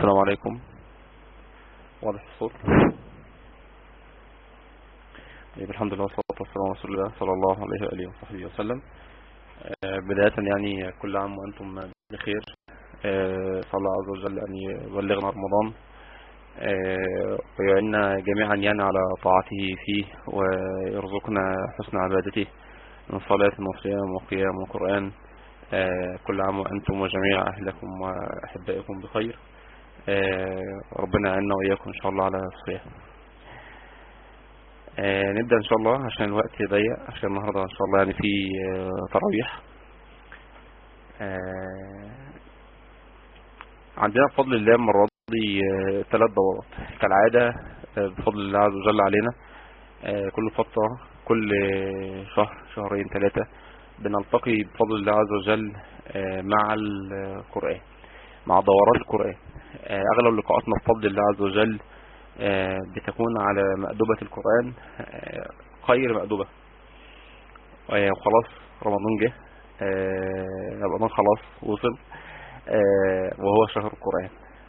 السلام عليكم واضح الصوت طيب الحمد لله والصلاة والسلام على رسول الله صلى الله عليه وآله وصحبه وسلم آه، بداية يعني كل عام وأنتم بخير آه، صلى الله عز وجل أن يبلغنا رمضان آه، ويعيننا جميعا يعني على طاعته فيه ويرزقنا حسن عبادته من صلاة وصيام وقيام وقرآن آه، كل عام وأنتم وجميع أهلكم وأحبائكم بخير آه، ربنا يعيننا وإياكم إن شاء الله على الصيام آه، نبدأ إن شاء الله عشان الوقت ضيق عشان النهاردة إن شاء الله يعني في آه، تراويح آه، عندنا بفضل الله المرة دي آه، ثلاث دورات كالعادة آه، بفضل الله عز وجل علينا آه، كل فترة كل آه، شهر شهرين ثلاثة بنلتقي بفضل الله عز وجل آه، مع القرآن مع دورات القرآن آه، أغلب لقاءاتنا بفضل الله عز وجل آه، بتكون على مأدبة القرآن آه، خير مأدبة آه، وخلاص رمضان جه آه، رمضان خلاص وصل آه، وهو شهر القرآن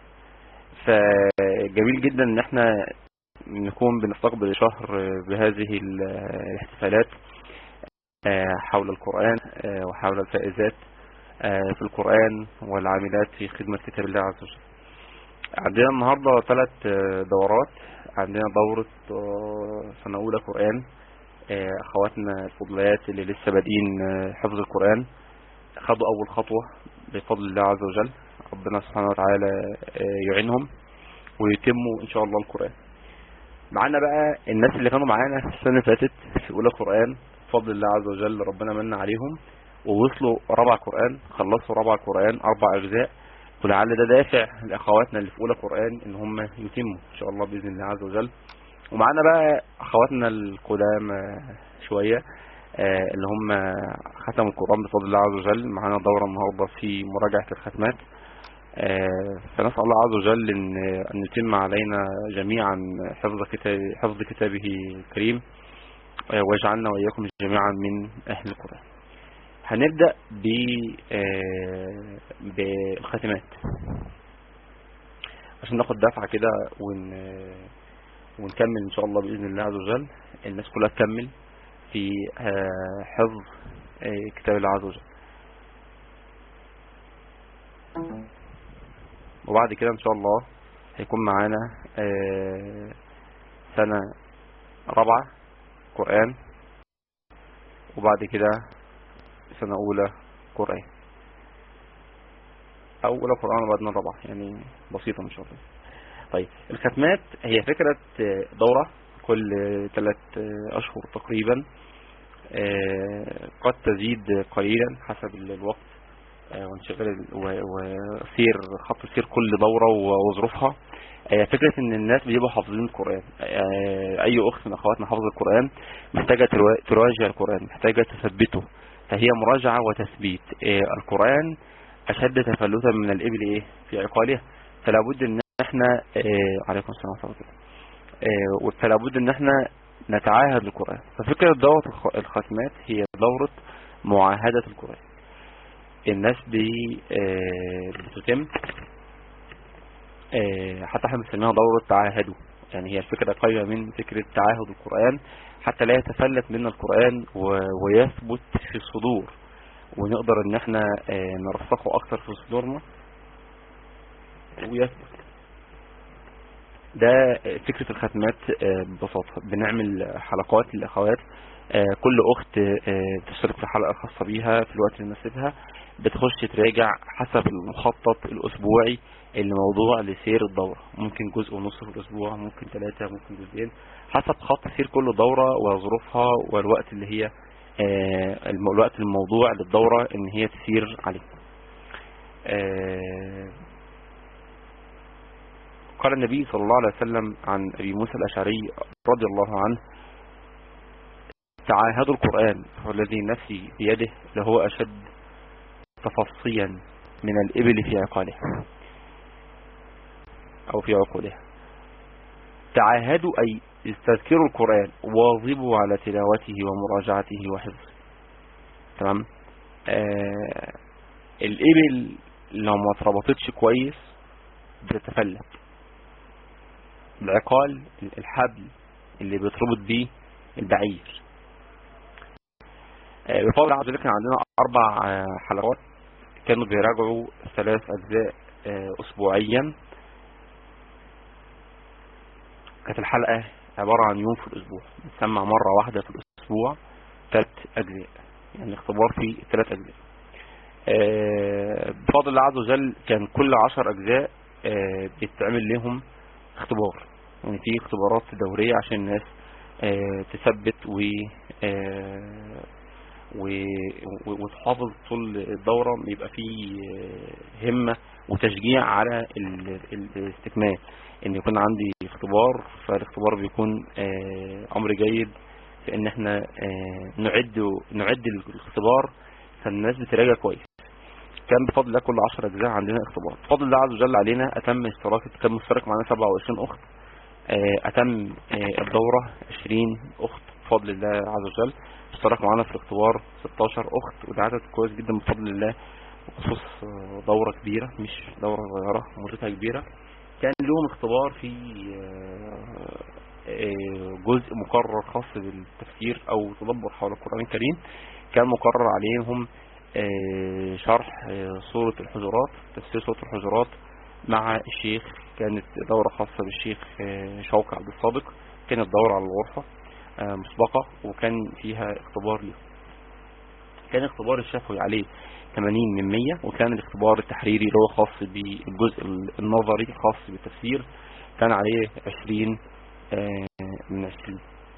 فجميل جدا ان احنا نكون بنستقبل شهر بهذه ال- الاحتفالات آه، حول القرآن آه، وحول الفائزات آه، في القرآن والعاملات في خدمة كتاب الله عز وجل عندنا النهاردة ثلاث آه، دورات عندنا دورة آه، سنة أولى قرآن آه، أخواتنا الفضليات اللي لسه بادئين آه، حفظ القرآن خدوا أول خطوة بفضل الله عز وجل ربنا سبحانه وتعالى آه، يعينهم ويتموا إن شاء الله القرآن معانا بقى الناس اللي كانوا معانا السنة اللي فاتت في أولى قرآن بفضل الله عز وجل ربنا من عليهم ووصلوا رابع قرآن خلصوا رابع قرآن أربع أجزاء ولعل ده دافع لأخواتنا اللي في أولى قرآن إن هم يتموا إن شاء الله بإذن الله عز وجل ومعانا بقى أخواتنا القدامى شوية آه، اللي هم ختموا القرآن بفضل الله عز وجل معانا دورة النهاردة في مراجعة الختمات آه، فنسأل الله عز وجل إن أن يتم علينا جميعا حفظ كتاب حفظ كتابه الكريم آه، ويجعلنا وإياكم جميعا من أهل القرآن هنبدأ ب آه، بالختمات عشان ناخد دفعة كده ون ونكمل إن شاء الله بإذن الله عز وجل الناس كلها تكمل في آه، حفظ آه، كتاب الله عز وجل وبعد كده ان شاء الله هيكون معانا آه، سنة رابعة قرآن وبعد كده سنة أولى قرآن أو أولى قرآن وبعدنا رابعة يعني بسيطة إن شاء الله طيب الختمات هي فكرة آه، دورة كل ثلاث أشهر تقريبا آه، قد تزيد قليلا حسب الوقت آه، وانشغال ال- و- وسير خط سير كل دورة و- وظروفها آه، فكرة ان الناس بيبقوا حافظين القرآن آه، اي اخت من اخواتنا حافظ القرآن محتاجة تروا- تراجع القرآن محتاجة تثبته فهي مراجعة وتثبيت آه، القرآن اشد تفلتا من الابل ايه في عقالها فلا بد ان احنا آه، عليكم السلام ورحمة الله آه، فلا بد ان احنا نتعاهد القرآن ففكرة دورة الخ- الختمات هي دورة معاهدة القرآن الناس دي آه، بتتم آه، حتى احنا بنسميها دورة تعاهدوا يعني هي الفكرة قريبة من فكرة تعاهد القرآن حتى لا يتفلت منا القرآن و- ويثبت في الصدور ونقدر ان احنا آه، نرسخه اكتر في صدورنا ويثبت ده آه، فكرة الختمات آه، ببساطة بنعمل حلقات للأخوات آه، كل أخت آه، تشترك في حلقة خاصة بيها في الوقت اللي يناسبها بتخش تراجع حسب المخطط الأسبوعي اللي موضوع لسير الدورة ممكن جزء ونص في الأسبوع ممكن ثلاثة ممكن جزئين حسب خط سير كل دورة وظروفها والوقت اللي هي آه، الم- الوقت الموضوع للدورة ان هي تسير عليه آه، قال النبي صلى الله عليه وسلم عن أبي موسى الأشعري رضي الله عنه تعاهدوا القرآن والذي نفسي بيده لهو أشد تفصيا من الإبل في عقالها أو في عقولها تعاهدوا أي استذكروا القرآن واظبوا على تلاوته ومراجعته وحفظه تمام آه الإبل لو ما اتربطتش كويس بتتفلت العقال الحبل اللي بيتربط بيه البعير آه، بفضل عز وجل كان عندنا اربع آه، حلقات كانوا بيراجعوا ثلاث اجزاء آه، اسبوعيا كانت الحلقة عبارة عن يوم في الاسبوع بتسمع مرة واحدة في الاسبوع ثلاث اجزاء يعني اختبار في ثلاث اجزاء بفضل الله عز وجل كان كل عشر اجزاء بيتعمل لهم اختبار يعني في اختبارات دورية عشان الناس تثبت و وتحافظ طول الدورة يبقى فيه همة وتشجيع على الاستكمال ان يكون عندي اختبار فالاختبار بيكون امر جيد في ان احنا نعد نعد الاختبار فالناس بتراجع كويس كان بفضل الله كل 10 اجزاء عندنا اختبار بفضل الله عز وجل علينا اتم اشتراك كان مشترك معنا 27 اخت اتم الدورة 20 اخت بفضل الله عز وجل اشترك معانا في الاختبار 16 اخت وده عدد كويس جدا بفضل الله بخصوص دورة كبيرة مش دورة صغيرة مدتها كبيرة كان لهم اختبار في جزء مقرر خاص بالتفسير او تدبر حول القرآن الكريم كان مقرر عليهم شرح سورة الحجرات تفسير سورة الحجرات مع الشيخ كانت دورة خاصة بالشيخ شوقي عبد الصادق كانت دورة على الغرفة مسبقة وكان فيها اختبار له كان اختبار الشفوي عليه 80 من 100 وكان الاختبار التحريري اللي هو خاص بالجزء النظري خاص بالتفسير كان عليه 20 من 20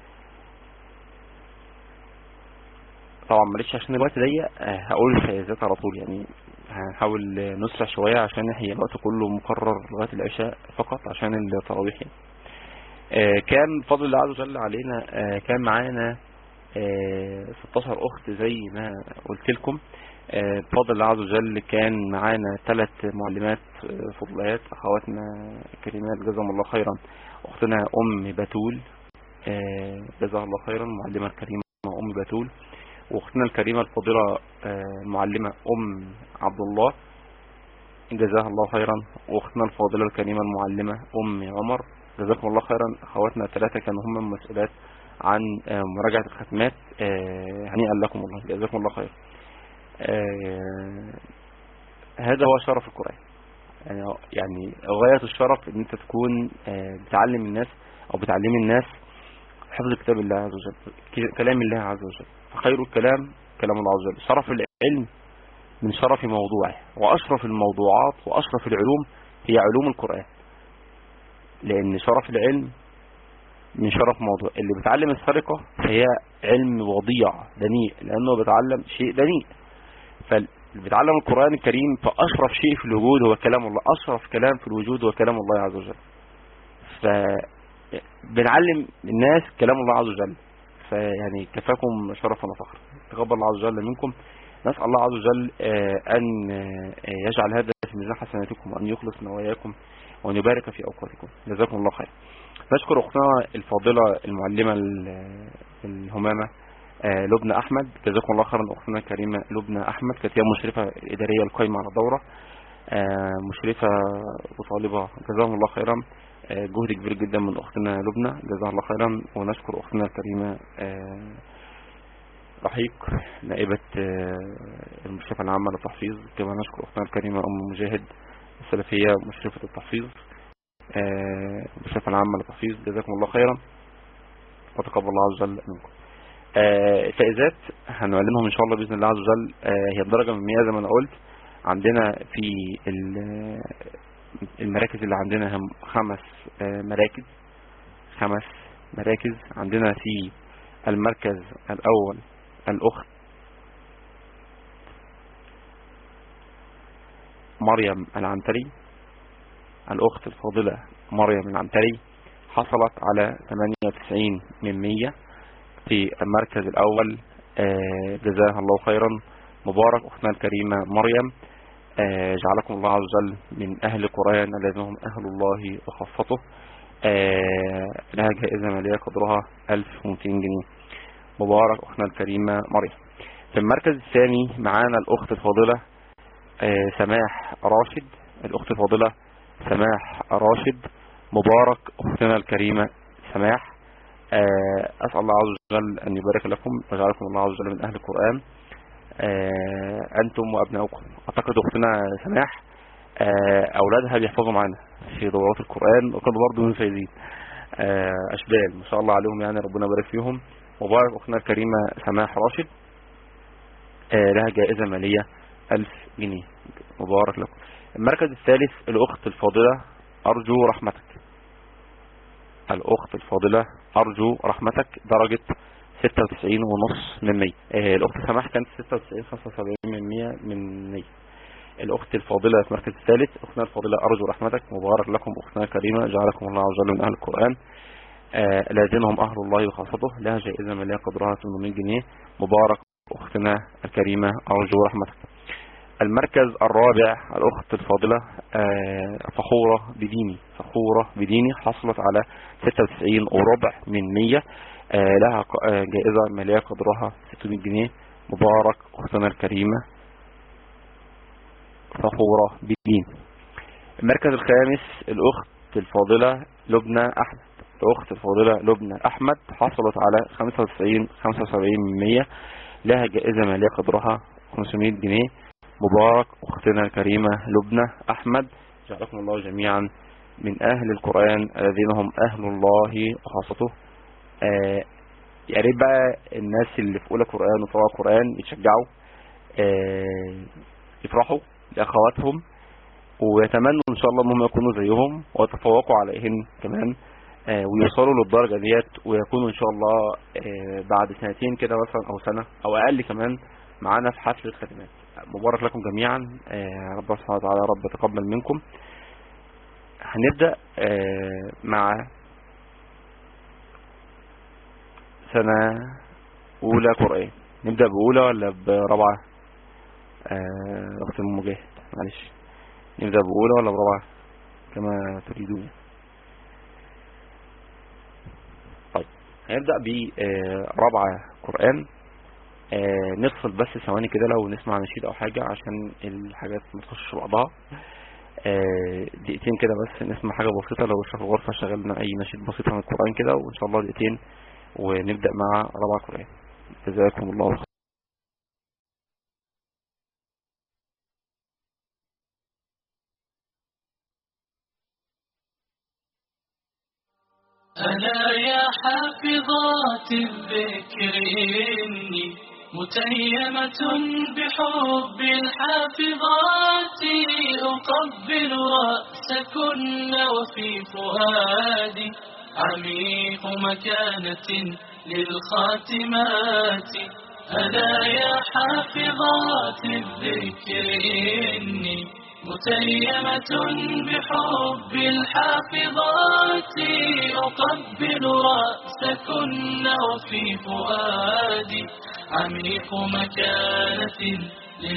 طبعا معلش عشان الوقت ضيق هقول الفيازات على طول يعني هنحاول نسرع شوية عشان هي الوقت كله مقرر لغاية العشاء فقط عشان التراويح يعني. كان بفضل الله عز وجل علينا كان معانا 16 اخت زي ما قلت لكم بفضل الله عز وجل كان معانا ثلاث معلمات فضليات اخواتنا الكريمات جزاهم الله خيرا اختنا ام بتول جزاها الله خيرا معلمة الكريمة ام بتول واختنا الكريمة الفاضلة المعلمة ام عبد الله جزاها الله خيرا واختنا الفاضلة الكريمة المعلمة ام عمر جزاكم الله خيرا اخواتنا الثلاثه كانوا هم المسؤولات عن مراجعه الختمات هنيئا لكم والله جزاكم الله خير هذا هو شرف القران يعني يعني غايه الشرف ان انت تكون بتعلم الناس او بتعلم الناس حفظ كتاب الله عز وجل كلام الله عز وجل فخير الكلام كلام الله عز وجل شرف العلم من شرف موضوعه واشرف الموضوعات واشرف العلوم هي علوم القران لان شرف العلم من شرف موضوع اللي بيتعلم السرقة هي علم وضيع دنيء لانه بيتعلم شيء دنيء فاللي بيتعلم القرآن الكريم فاشرف شيء في الوجود هو كلام الله اشرف كلام في الوجود هو كلام الله عز وجل فبنعلم الناس كلام الله عز وجل فيعني كفاكم شرفا وفخرا تقبل الله عز وجل منكم نسأل الله عز وجل ان يجعل هذا في ميزان حسناتكم وان يخلص نواياكم وأن يبارك في أوقاتكم جزاكم الله خير نشكر أختنا الفاضلة المعلمة الهمامة لبنى أحمد جزاكم الله خيرا أختنا الكريمة لبنى أحمد كانت هي مشرفة الإدارية القائمة على الدورة مشرفة وطالبة جزاهم الله خيرا جهد كبير جدا من أختنا لبنى جزاها الله خيرا ونشكر أختنا الكريمة رحيق نائبة المشرفة العامة للتحفيظ كما نشكر أختنا الكريمة أم مجاهد السلفية مشرفة التحفيظ المشرفة العامة للتحفيظ جزاكم الله خيرا وتقبل الله عز وجل منكم فائزات هنعلنهم ان شاء الله باذن الله عز وجل هي بدرجه من 100 زي ما انا قلت عندنا في المراكز اللي عندنا هم خمس مراكز خمس مراكز عندنا في المركز الاول الاخت مريم العنتري الأخت الفاضلة مريم العنتري حصلت على 98 من 100 في المركز الأول جزاها الله خيرا مبارك أختنا الكريمة مريم جعلكم الله عز وجل من أهل القرآن الذين هم أهل الله وخاصته لها جائزة مالية قدرها 1200 جنيه مبارك أختنا الكريمة مريم في المركز الثاني معانا الأخت الفاضلة سماح راشد الأخت الفاضلة سماح راشد مبارك أختنا الكريمة سماح آه، أسأل الله عز وجل أن يبارك لكم ويجعلكم الله عز وجل من أهل القرآن آه، أنتم وأبنائكم أعتقد أختنا سماح آه، أولادها بيحفظوا معانا في دورات القرآن وكانوا برضه منفذين أشبال ما شاء الله عليهم يعني ربنا يبارك فيهم مبارك أختنا الكريمة سماح راشد لها جائزة مالية ألف جنيه مبارك لكم المركز الثالث الأخت الفاضلة أرجو رحمتك الأخت الفاضلة أرجو رحمتك درجة 96 ونص من 100 آه، الأخت سماح كانت 96 75 من 100 من 100 الأخت الفاضلة في المركز الثالث أختنا الفاضلة أرجو رحمتك مبارك لكم أختنا الكريمة جعلكم الله عز وجل من أهل القرآن آه الذين هم أهل الله وخاصته لها جائزة مالية قدرها 800 جنيه مبارك أختنا الكريمة أرجو رحمتك المركز الرابع الأخت الفاضلة آه، فخورة بديني فخورة بديني حصلت على 96 وربع من 100 آه، لها آه، جائزة مالية قدرها 600 جنيه مبارك أختنا الكريمة فخورة بدين المركز الخامس الأخت الفاضلة لبنى أحمد الأخت الفاضلة لبنى أحمد حصلت على 95 75 من 100 لها جائزة مالية قدرها 500 جنيه مبارك أختنا الكريمة لبنى أحمد جعلكم الله جميعا من أهل القرآن الذين هم أهل الله وخاصته آه يا ريت بقى الناس اللي في أولى قرآن وطوى قرآن يتشجعوا آه يفرحوا لأخواتهم ويتمنوا إن شاء الله أنهم يكونوا زيهم ويتفوقوا عليهن كمان آه ويوصلوا للدرجة ديت ويكونوا إن شاء الله آه بعد سنتين كده مثلا أو سنة أو أقل كمان معانا في حفلة خدمات مبارك لكم جميعا آه، رب سبحانه وتعالى رب تقبل منكم هنبدأ آه، مع سنة أولى قرآن نبدأ بأولى ولا برابعة آه، أخت المجاهد معلش نبدأ بأولى ولا برابعة كما تريدون طيب هنبدأ برابعة قرآن آه نفصل بس ثواني كده لو نسمع نشيد او حاجة عشان الحاجات ما تخشش بعضها آه دقيقتين كده بس نسمع حاجة بسيطة لو في الغرفة شغلنا اي نشيد بسيط عن القرآن كده وان شاء الله دقيقتين ونبدأ مع ربع قرآن جزاكم الله خير ألا يا حافظات الذكر إني متيمة بحب الحافظات أقبل رأسكن وفي فؤادي عميق مكانة للخاتمات ألا يا حافظات الذكر إني متيمة بحب الحافظات أقبل رأسكن وفي فؤادي عميق مكانة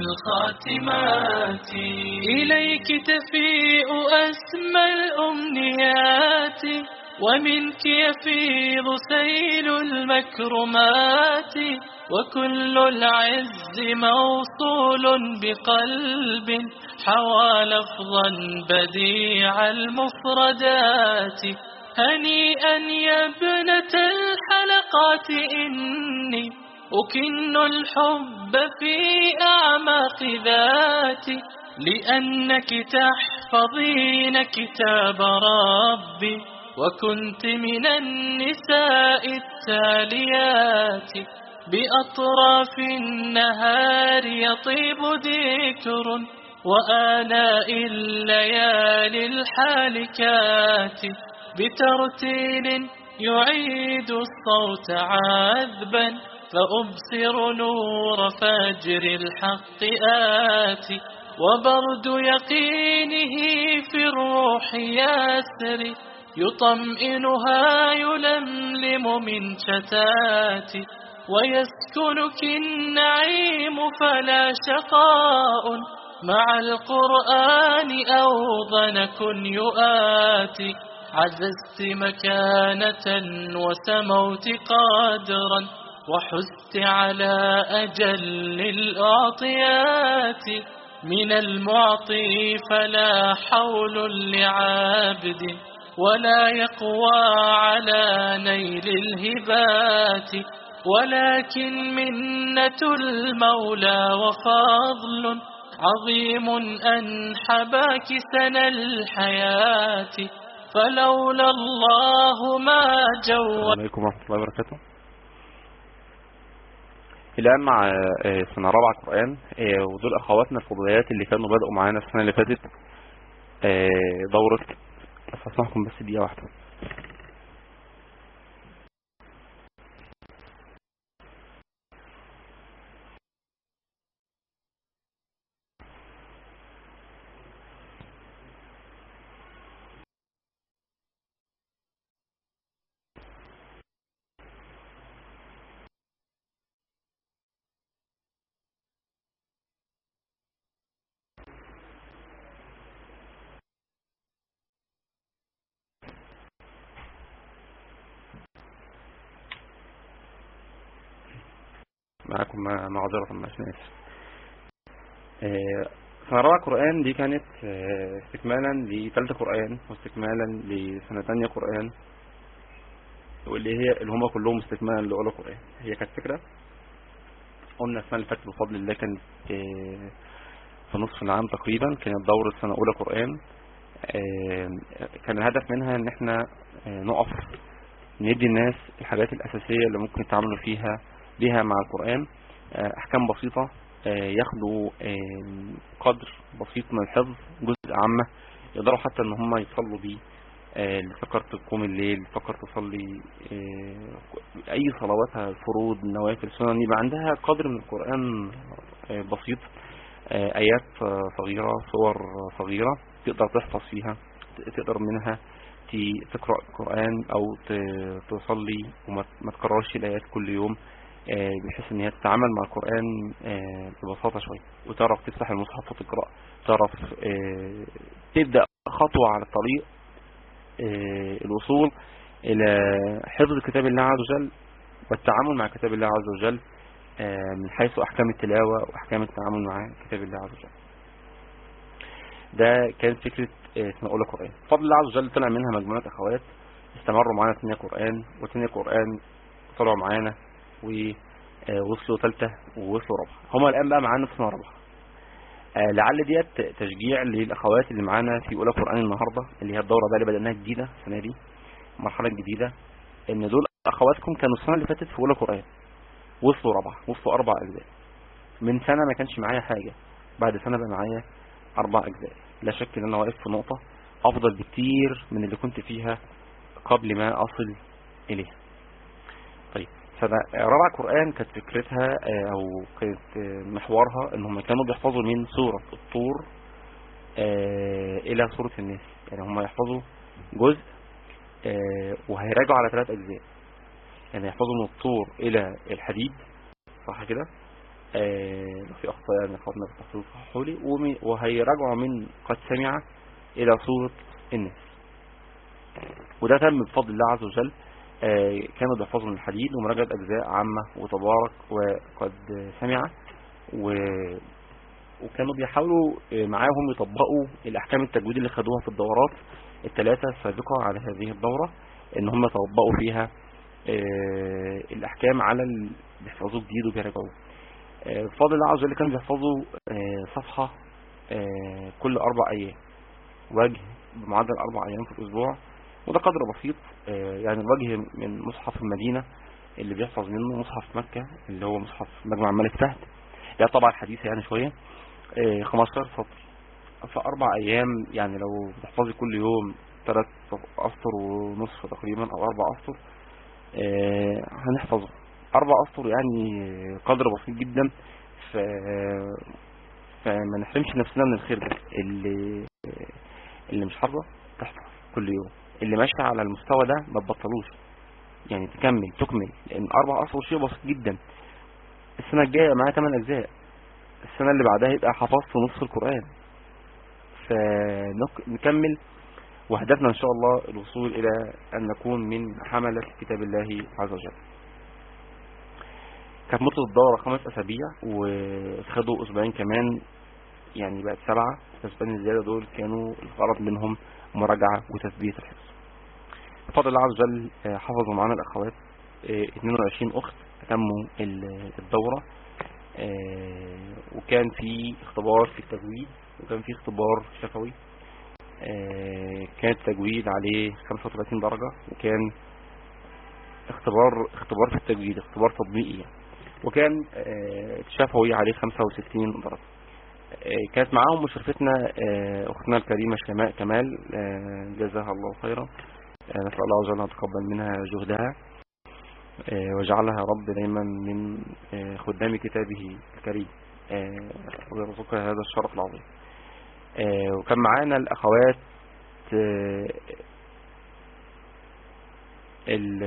للخاتمات إليك تفيء أسمى الأمنيات ومنك يفيض سيل المكرمات وكل العز موصول بقلب حوى لفظا بديع المفردات هنيئا يا ابنة الحلقات إني أكن الحب في أعماق ذاتي لأنك تحفظين كتاب ربي وكنت من النساء التاليات بأطراف النهار يطيب ذكر وآناء الليالي الحالكات بترتيل يعيد الصوت عذبا فأبصر نور فجر الحق آتي وبرد يقينه في الروح يسري يطمئنها يلملم من شتات ويسكنك النعيم فلا شقاء مع القرآن أو ضنك يؤاتي عززت مكانة وسموت قادرا وحزت على أجل الأعطيات من المعطي فلا حول لعابد ولا يقوى على نيل الهبات ولكن منة المولى وفضل عظيم أن حباك سنى الحياة فلولا الله ما جو السلام عليكم ورحمة الله وبركاته الآن مع آه، سنة رابعة قرآن آه، ودول أخواتنا الفضليات اللي كانوا بدأوا معانا السنة اللي فاتت آه، دورة أسمعكم بس دقيقة واحدة معاكم مع- معذرة مع ناس آه، سنة رابعة قرآن دي كانت آه، استكمالا لثالثة قرآن واستكمالا لسنة تانية قرآن واللي هي اللي هم كلهم استكمالا لأولى قرآن هي كانت فكرة قلنا السنة اللي فاتت بفضل الله كانت آه، في نصف العام تقريبا كانت دورة سنة أولى قرآن آه، كان الهدف منها ان احنا آه، نقف ندي الناس الحاجات الأساسية اللي ممكن يتعاملوا فيها بها مع القرآن آه، أحكام بسيطة آه، ياخدوا آه، قدر بسيط من الحفظ جزء عامة يقدروا حتى ان هم يصلوا بيه آه، اللي فكرت تقوم الليل فكرت تصلي آه، اي صلواتها فروض نوافل سنن يبقى عندها قدر من القرآن آه، بسيط آه، ايات آه، صغيرة صور آه، صغيرة تقدر تحفظ فيها ت- تقدر منها ت- تقرأ القرآن او ت- تصلي وما ما تكررش الايات كل يوم آه، بحيث ان هي تتعامل مع القرآن آه، ببساطة شوية وتعرف تفتح المصحف وتقرأ تعرف آه، تبدأ خطوة على الطريق آه، الوصول الى حفظ كتاب الله عز وجل والتعامل مع كتاب الله عز وجل آه، من حيث احكام التلاوة واحكام التعامل مع كتاب الله عز وجل ده كانت فكرة آه، سنة اولى قرآن بفضل الله عز وجل طلع منها مجموعة اخوات استمروا معانا ثانية قرآن وثانية قرآن طلعوا معانا ووصلوا ثالثة ووصلوا رابعة هما الآن بقى معانا في سنة رابعة آه، لعل ديت تشجيع للأخوات اللي معانا في أولى قرآن النهاردة اللي هي الدورة بقى اللي بدأناها جديدة السنة دي مرحلة جديدة إن دول أخواتكم كانوا السنة اللي فاتت في أولى قرآن وصلوا رابعة وصلوا أربع أجزاء من سنة ما كانش معايا حاجة بعد سنة بقى معايا أربع أجزاء لا شك إن أنا واقف في نقطة أفضل بكتير من اللي كنت فيها قبل ما أصل إليها طيب فرابع قرآن كانت فكرتها آه، أو كانت آه، محورها إن هم كانوا بيحفظوا من سورة الطور آه، إلى سورة الناس يعني هم يحفظوا جزء آه، وهيراجعوا على ثلاث أجزاء يعني يحفظوا من الطور إلى الحديد صح كده آه، في أخطاء يعني أخواتنا في التحفيظ صححوا لي ومن- وهيراجعوا من قد سمع إلى سورة الناس وده تم بفضل الله عز وجل آه، كانوا بيحفظوا من الحديد ومراجعة أجزاء عامة وتبارك وقد سمع و... وكانوا بيحاولوا آه، معاهم يطبقوا الأحكام التجويد اللي خدوها في الدورات الثلاثة السابقة على هذه الدورة إن هم يطبقوا فيها آه، الأحكام على اللي بيحفظوه جديد وبيراجعوه آه، بفضل الله عز وجل كانوا بيحفظوا آه، صفحة آه، كل أربع أيام وجه بمعدل أربع أيام في الأسبوع وده قدر بسيط آه، يعني الوجه من مصحف المدينة اللي بيحفظ منه مصحف مكة اللي هو مصحف مجمع الملك فهد يعني طبعا حديثة يعني شوية آه، 15 سطر في أربع أيام يعني لو بتحفظي كل يوم ثلاث أسطر ونصف تقريبا أو أربع أسطر آه، هنحفظه أربع أسطر يعني قدر بسيط جدا ف فما نحرمش نفسنا من الخير ده اللي اللي مش حافظه تحفظ كل يوم اللي ماشي على المستوى ده ما تبطلوش يعني تكمل تكمل لان اربع اصل شيء بسيط جدا السنه الجايه معايا 8 اجزاء السنه اللي بعدها يبقى حفظت نصف القران فنكمل وهدفنا ان شاء الله الوصول الى ان نكون من حملة كتاب الله عز وجل كانت مدة الدورة خمس اسابيع وخدوا اسبوعين كمان يعني بقت سبعة الحسبان الزيادة دول كانوا الغرض منهم مراجعة وتثبيت الحفظ بفضل الله عز وجل آه، حفظوا معانا الأخوات آه، 22 أخت تموا ال- الدورة آه، وكان في اختبار في التجويد وكان في اختبار شفوي آه، كان التجويد عليه 35 درجة وكان اختبار اختبار في التجويد اختبار تطبيقي يعني. وكان آه، شفوي عليه 65 درجة آه، كانت معاهم مشرفتنا آه، اختنا الكريمة شماء كمال آه، جزاها الله خيرا آه، نسأل الله عز وجل أن يتقبل منها جهدها آه، وجعلها رب دايما من آه، خدام كتابه الكريم آه، ويرزقها هذا الشرف العظيم آه، وكان معانا الأخوات آه، ال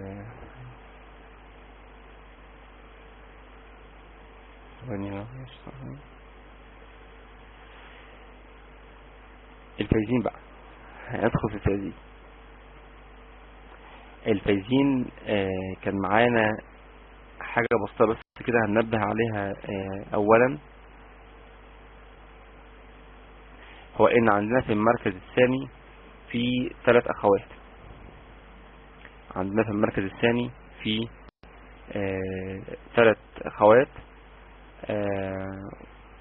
ثواني بقى، الفايزين بقى هندخل في الفايزين الفايزين آه، كان معانا حاجة بسيطة بس كده هننبه عليها آه، أولا هو إن عندنا في المركز الثاني في ثلاث أخوات عندنا في المركز الثاني في آه، ثلاث أخوات آه،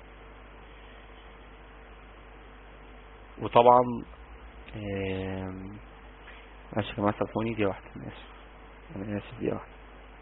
وطبعا آم، معلش يا جماعة سامحوني دي واحدة أنا آسف أنا آسف دي واحدة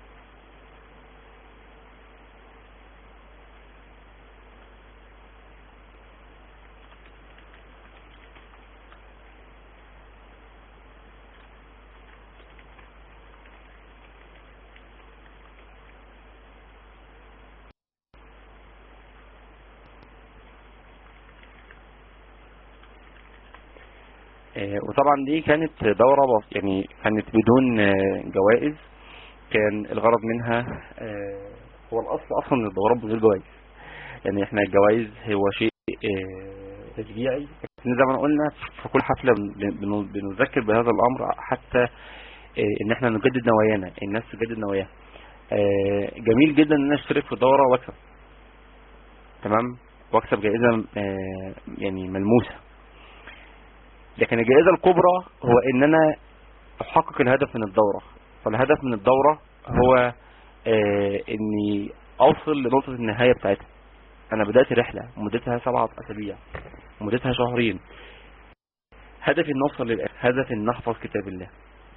آه، وطبعا دي كانت دورة بس- يعني كانت بدون آه، جوائز كان الغرض منها آه، هو الأصل أصلا إن الدورات بغير جوائز يعني احنا الجوائز هو شيء آه، تشجيعي لكن زي ما قلنا في كل حفلة بن- بن- بنذكر بهذا الأمر حتى آه، إن احنا نجدد نوايانا الناس تجدد نواياها آه، جميل جدا إن أنا أشترك في الدورة وأكسب تمام وأكسب جائزة آه، يعني ملموسة لكن الجائزة الكبرى هو ان انا احقق الهدف من الدورة فالهدف من الدورة هو آه اني اوصل لنقطة النهاية بتاعتها انا بدأت رحلة مدتها سبعة اسابيع مدتها شهرين هدفي ان اوصل للآخر هدفي ان احفظ كتاب الله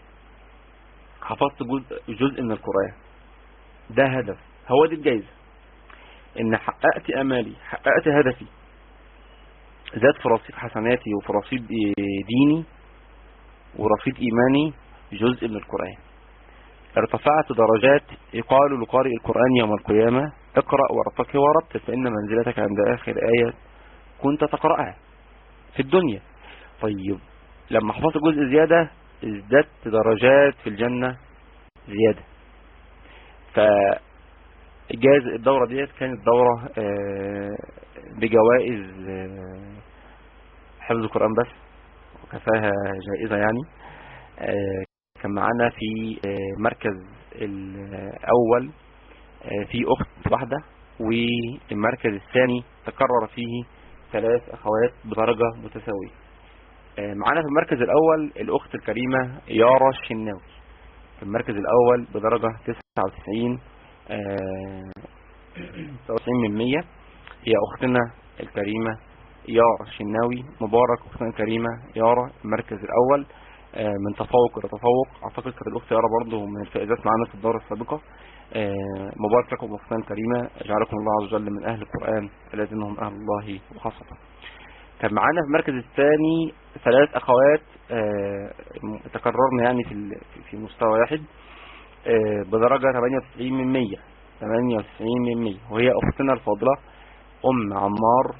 حفظت جزء, جزء من القرآن ده هدف هو دي الجائزة ان حققت امالي حققت هدفي زاد في رصيد حسناتي وفي رصيد ديني ورصيد إيماني جزء من القرآن ارتفعت درجات يقال لقارئ القرآن يوم القيامة اقرأ وارتقي ورتل فإن منزلتك عند آخر آية كنت تقرأها في الدنيا طيب لما حفظت جزء زيادة ازددت درجات في الجنة زيادة فجاز الدورة ديت كانت دورة آه، بجوائز آه، حفظ القرآن بس وكفاها جائزة يعني آه، كان معانا في آه، مركز الأول آه، في أخت واحدة والمركز الثاني تكرر فيه ثلاث أخوات بدرجة متساوية آه، معانا في المركز الأول الأخت الكريمة يارا الشناوي في المركز الأول بدرجة 99 آه، 99 من 100 هي أختنا الكريمة يارا الشناوي مبارك أختنا الكريمة يارا المركز الأول آه، من تفوق إلى تفوق أعتقد كانت الأخت يارا برضه من الفائزات معانا في الدورة السابقة آه، مبارك لكم أختنا الكريمة جعلكم الله عز وجل من أهل القرآن الذين هم أهل الله وخاصة كان معانا في المركز الثاني ثلاث أخوات آه، تكررنا يعني في ال- في مستوى واحد آه، بدرجة 98 من 100 98 من 100 وهي أختنا الفاضلة أم عمار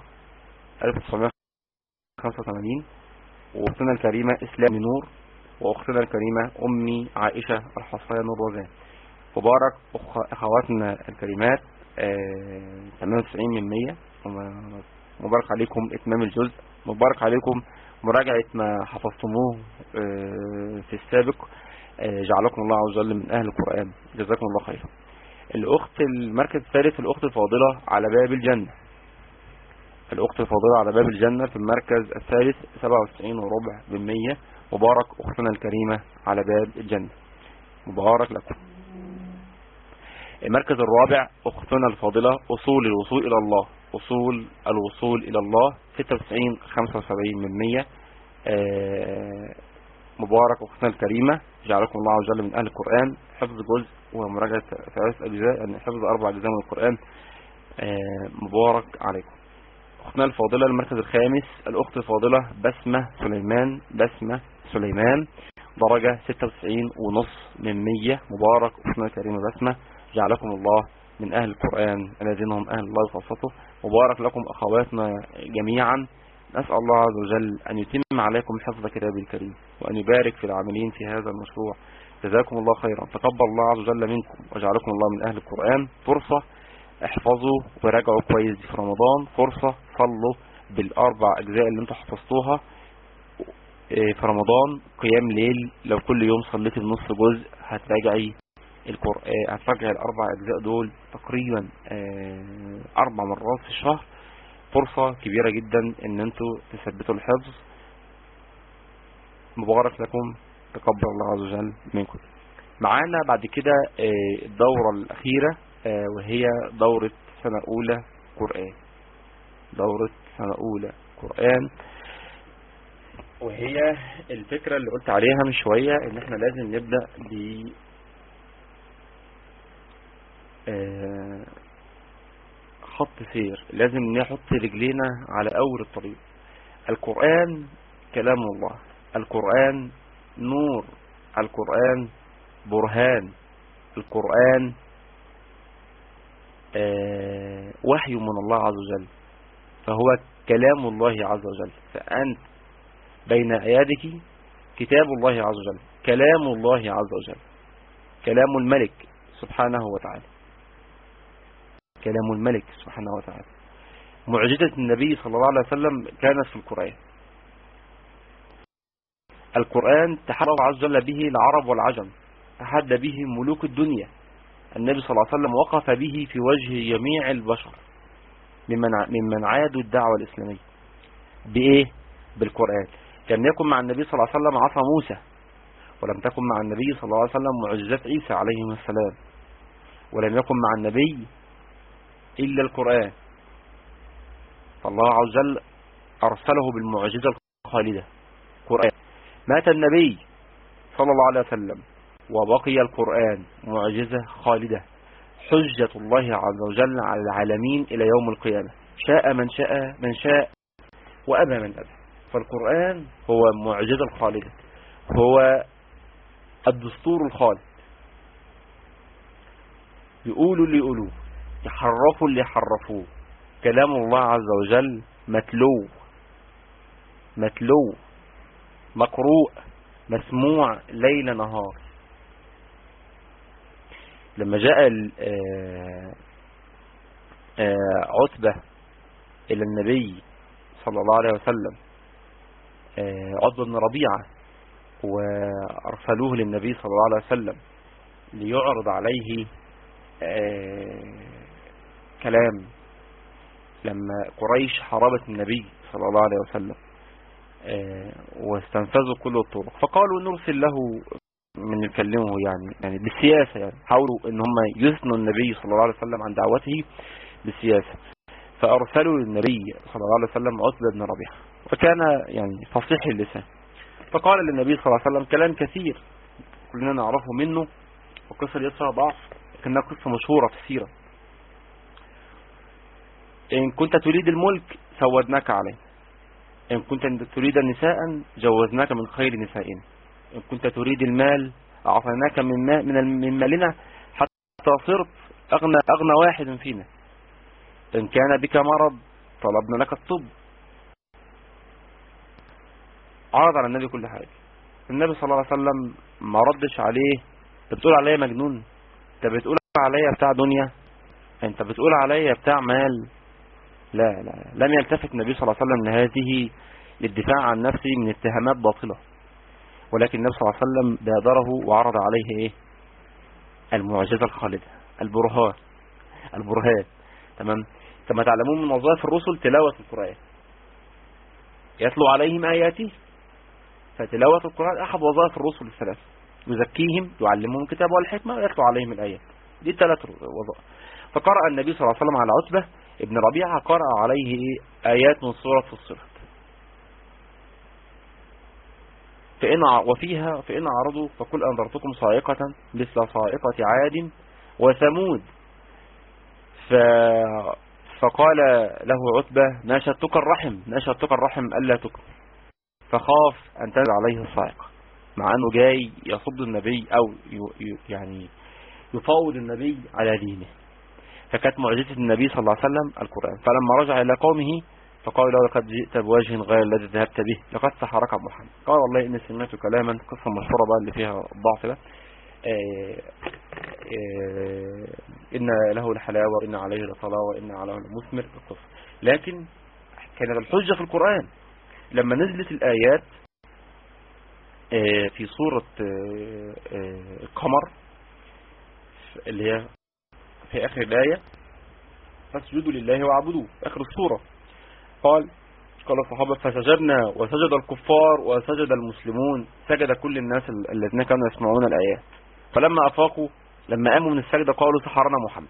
1985 وأختنا الكريمة إسلام نور وأختنا الكريمة أمي عائشة الحصاية نور وزان مبارك أخ- أخواتنا الكريمات آه، 98 من 100 وم- مبارك عليكم إتمام الجزء مبارك عليكم مراجعة ما حفظتموه آه، في السابق آه، جعلكم الله عز وجل من أهل القرآن جزاكم الله خيرا الأخت المركز الثالث الأخت الفاضلة على باب الجنة الأخت الفاضلة على باب الجنة في المركز الثالث 97 وربع بالمية مبارك أختنا الكريمة على باب الجنة مبارك لكم المركز الرابع أختنا الفاضلة أصول الوصول إلى الله أصول الوصول إلى الله 96 75 من 100 آه، مبارك أختنا الكريمة جعلكم الله عز وجل من أهل القرآن حفظ جزء ومراجعة ثلاث أجزاء يعني حفظ أربع أجزاء من القرآن آه، مبارك عليكم أختنا الفاضلة المركز الخامس الأخت الفاضلة بسمة سليمان بسمة سليمان درجة 96 ونص من 100 مبارك أختنا الكريمة بسمة جعلكم الله من أهل القرآن الذين هم أهل الله وخاصته مبارك لكم أخواتنا جميعا نسأل الله عز وجل أن يتم عليكم حفظ كتابه الكريم وأن يبارك في العاملين في هذا المشروع جزاكم الله خيرا تقبل الله عز وجل منكم وجعلكم الله من أهل القرآن فرصة احفظوا وراجعوا كويس في رمضان فرصة صلوا بالأربع أجزاء اللي انتوا حفظتوها اه، في رمضان قيام ليل لو كل يوم صليت بنص جزء هتراجعي القرآن هتراجعي الأربع أجزاء دول تقريبا اه، أربع مرات في الشهر فرصة كبيرة جدا ان انتوا تثبتوا الحفظ مبارك لكم تقبل الله عز وجل منكم معانا بعد كده اه، الدورة الأخيرة اه، وهي دورة سنة أولى قرآن دورة سنة أولى قرآن وهي الفكرة اللي قلت عليها من شوية ان احنا لازم نبدأ ب آه، خط سير لازم نحط رجلينا على أول الطريق القرآن كلام الله القرآن نور القرآن برهان القرآن آه، وحي من الله عز وجل فهو كلام الله عز وجل فأنت بين أيادك كتاب الله عز وجل كلام الله عز وجل كلام الملك سبحانه وتعالى كلام الملك سبحانه وتعالى معجزة النبي صلى الله عليه وسلم كانت في القرآن القرآن تحرر عز وجل به العرب والعجم تحدى به ملوك الدنيا النبي صلى الله عليه وسلم وقف به في وجه جميع البشر ممن ممن عادوا الدعوة الإسلامية بإيه؟ بالقرآن كان يكن مع النبي صلى الله عليه وسلم عصا موسى ولم تكن مع النبي صلى الله عليه وسلم معجزات عيسى عليه السلام ولم يكن مع النبي إلا القرآن فالله عز وجل أرسله بالمعجزة الخالدة قرآن مات النبي صلى الله عليه وسلم وبقي القرآن معجزة خالدة حجة الله عز وجل على العالمين إلى يوم القيامة شاء من شاء من شاء وأبى من أبى فالقرآن هو معجزة الخالدة هو الدستور الخالد يقولوا اللي يقولوه يحرفوا اللي يحرفوه كلام الله عز وجل متلو متلو مقروء مسموع ليل نهار لما جاء ال- آه، آه، عتبة إلى النبي صلى الله عليه وسلم آه، عتبة بن ربيعة وأرسلوه للنبي صلى الله عليه وسلم ليعرض عليه آه، كلام لما قريش حاربت النبي صلى الله عليه وسلم آه، واستنفذوا كل الطرق فقالوا نرسل له من يكلمه يعني يعني بالسياسة يعني حاولوا ان هم يثنوا النبي صلى الله عليه وسلم عن دعوته بالسياسة فارسلوا للنبي صلى الله عليه وسلم عتبة بن ربيعة وكان يعني فصيح اللسان فقال للنبي صلى الله عليه وسلم كلام كثير كلنا نعرفه منه وقصة يسرى ضعف لكنها قصة مشهورة في السيرة إن كنت تريد الملك سودناك عليه إن كنت تريد نساء جوزناك من خير نسائنا إن كنت تريد المال أعطيناك من, ما من, ال- من مالنا حتى صرت أغنى, أغنى واحد فينا إن كان بك مرض طلبنا لك الطب عرض على النبي كل حاجة النبي صلى الله عليه وسلم ما ردش عليه انت بتقول عليا مجنون انت بتقول عليا بتاع دنيا انت بتقول عليا بتاع مال لا لا لم يلتفت النبي صلى الله عليه وسلم لهذه للدفاع عن نفسه من اتهامات باطلة ولكن النبي صلى الله عليه وسلم بادره وعرض عليه ايه المعجزة الخالدة البرهان البرهان تمام كما تعلمون من وظائف الرسل تلاوة القرآن يتلو عليهم آياته فتلاوة القرآن أحد وظائف الرسل الثلاث يزكيهم يعلمهم الكتاب والحكمة ويتلو عليهم الآيات دي الثلاث وظائف فقرأ النبي صلى الله عليه وسلم على عتبة ابن ربيعة قرأ عليه آيات من سورة فصلت فإن وفيها فإن عرضوا فكل أنذرتكم صائقة مثل صائقة عاد وثمود ف فقال له عتبة ناشدتك الرحم ناشدتك الرحم ألا تكبر فخاف أن تنزل عليه الصائقة مع أنه جاي يصد النبي أو يعني يفاوض النبي على دينه فكانت معجزة النبي صلى الله عليه وسلم القرآن فلما رجع إلى قومه فقال له لقد جئت بوجه غير الذي ذهبت به لقد سحرك محمد قال والله إني سمعت كلاما قصة مشهورة بقى اللي فيها الضعف ده آه، آه، إن له الحلاوة وإن عليه لطلاوة وإن عليه المثمر القصة لكن كانت الحجة في القرآن لما نزلت الآيات آه، في سورة القمر اللي هي في آخر الآية فاسجدوا لله واعبدوه آخر السورة قال قال الصحابة فسجدنا وسجد الكفار وسجد المسلمون سجد كل الناس الذين كانوا يسمعون الآيات فلما أفاقوا لما قاموا من السجدة قالوا سحرنا محمد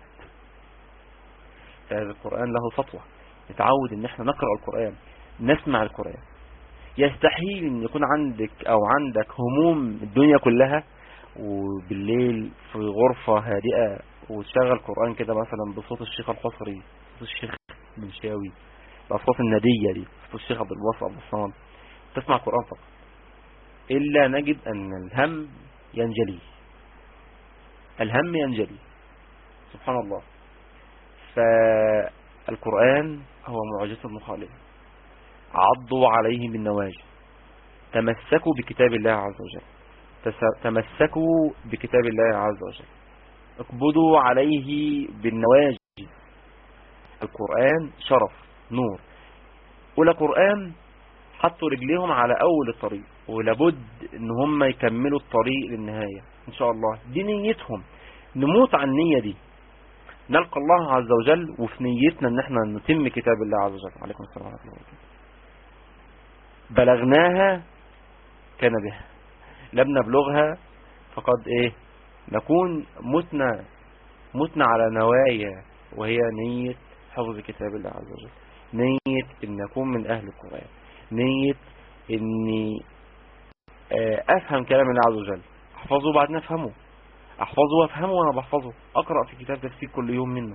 هذا القرآن له سطوة نتعود ان احنا نقرأ القرآن نسمع القرآن يستحيل ان يكون عندك او عندك هموم الدنيا كلها وبالليل في غرفة هادئة وتشغل قرآن كده مثلا بصوت الشيخ الحصري صوت الشيخ بنشاوي الأصوات الندية دي صوت الشيخ عبد الباسط عبد الصمد تسمع قرآن فقط إلا نجد أن الهم ينجلي الهم ينجلي سبحان الله فالقرآن هو معجزة مخالفة عضوا عليه بالنواجذ تمسكوا بكتاب الله عز وجل تمسكوا بكتاب الله عز وجل اقبضوا عليه بالنواجذ القرآن شرف نور أولى قرآن حطوا رجليهم على أول الطريق ولابد ان هم يكملوا الطريق للنهاية ان شاء الله دي نيتهم نموت عن النية دي نلقى الله عز وجل وفي نيتنا ان احنا نتم كتاب الله عز وجل عليكم السلام ورحمة الله وبركاته بلغناها كان بها لم نبلغها فقد ايه نكون متنا متنا على نوايا وهي نية حفظ كتاب الله عز وجل نية ان اكون من اهل القرآن نية اني آه، افهم كلام الله عز وجل احفظه بعد نفهمه احفظه وافهمه وانا بحفظه اقرأ في كتاب تفسير كل يوم منه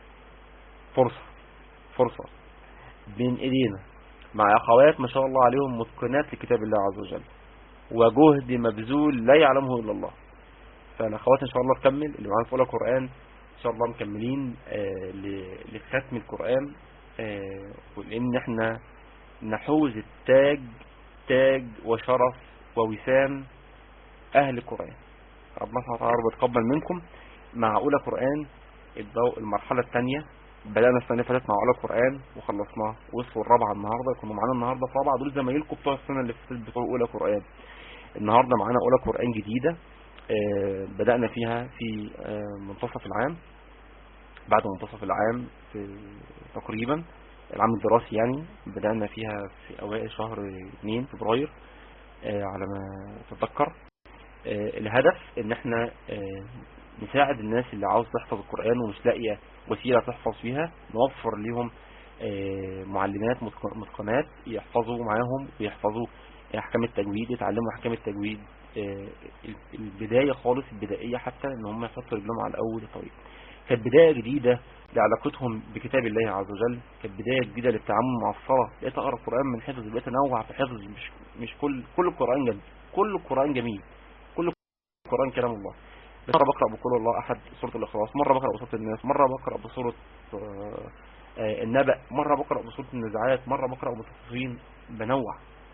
فرصة فرصة بين ايدينا مع اخوات ما شاء الله عليهم متقنات لكتاب الله عز وجل وجهد مبذول لا يعلمه الا الله فالاخوات ان شاء الله تكمل اللي معانا في اولى قرآن ان شاء الله مكملين آه لختم القرآن آه ولان احنا نحوز التاج تاج وشرف ووسام اهل القرآن ربنا سبحانه وتعالى بيتقبل منكم مع اولى قرآن المرحلة الثانية بدأنا السنة اللي فاتت مع اولى قرآن وخلصناها وصلوا الرابعة النهاردة يكونوا معانا النهاردة في رابعة دول زمايلكم بتوع السنة اللي فاتت بتوع اولى قرآن النهاردة معانا اولى قرآن جديدة آه، بدأنا فيها في آه، منتصف العام بعد منتصف العام في تقريبا العام الدراسي يعني بدأنا فيها في أوائل شهر 2 فبراير آه، على ما تتذكر الهدف ان احنا نساعد الناس اللي عاوز تحفظ القرآن ومش لاقيه وسيلة تحفظ فيها نوفر لهم معلمات متقنات يحفظوا معاهم ويحفظوا احكام التجويد يتعلموا احكام التجويد آه، البداية خالص البدائية حتى ان هم يحطوا رجلهم على اول الطريق كانت بداية جديدة لعلاقتهم بكتاب الله عز وجل كانت بداية جديدة للتعامل مع الصلاة بقيت اقرا القرآن من حفظ بقيت انوع في حفظ مش مش كل كل القرآن جميل كل القرآن جميل كل القرآن كلام الله مرة بقرأ بقول الله أحد سورة الإخلاص مرة بقرأ بسورة الناس مرة بقرأ بسورة آه، آه، النبأ مرة بقرأ بسورة النزعات مرة بقرأ بتصفين بنوع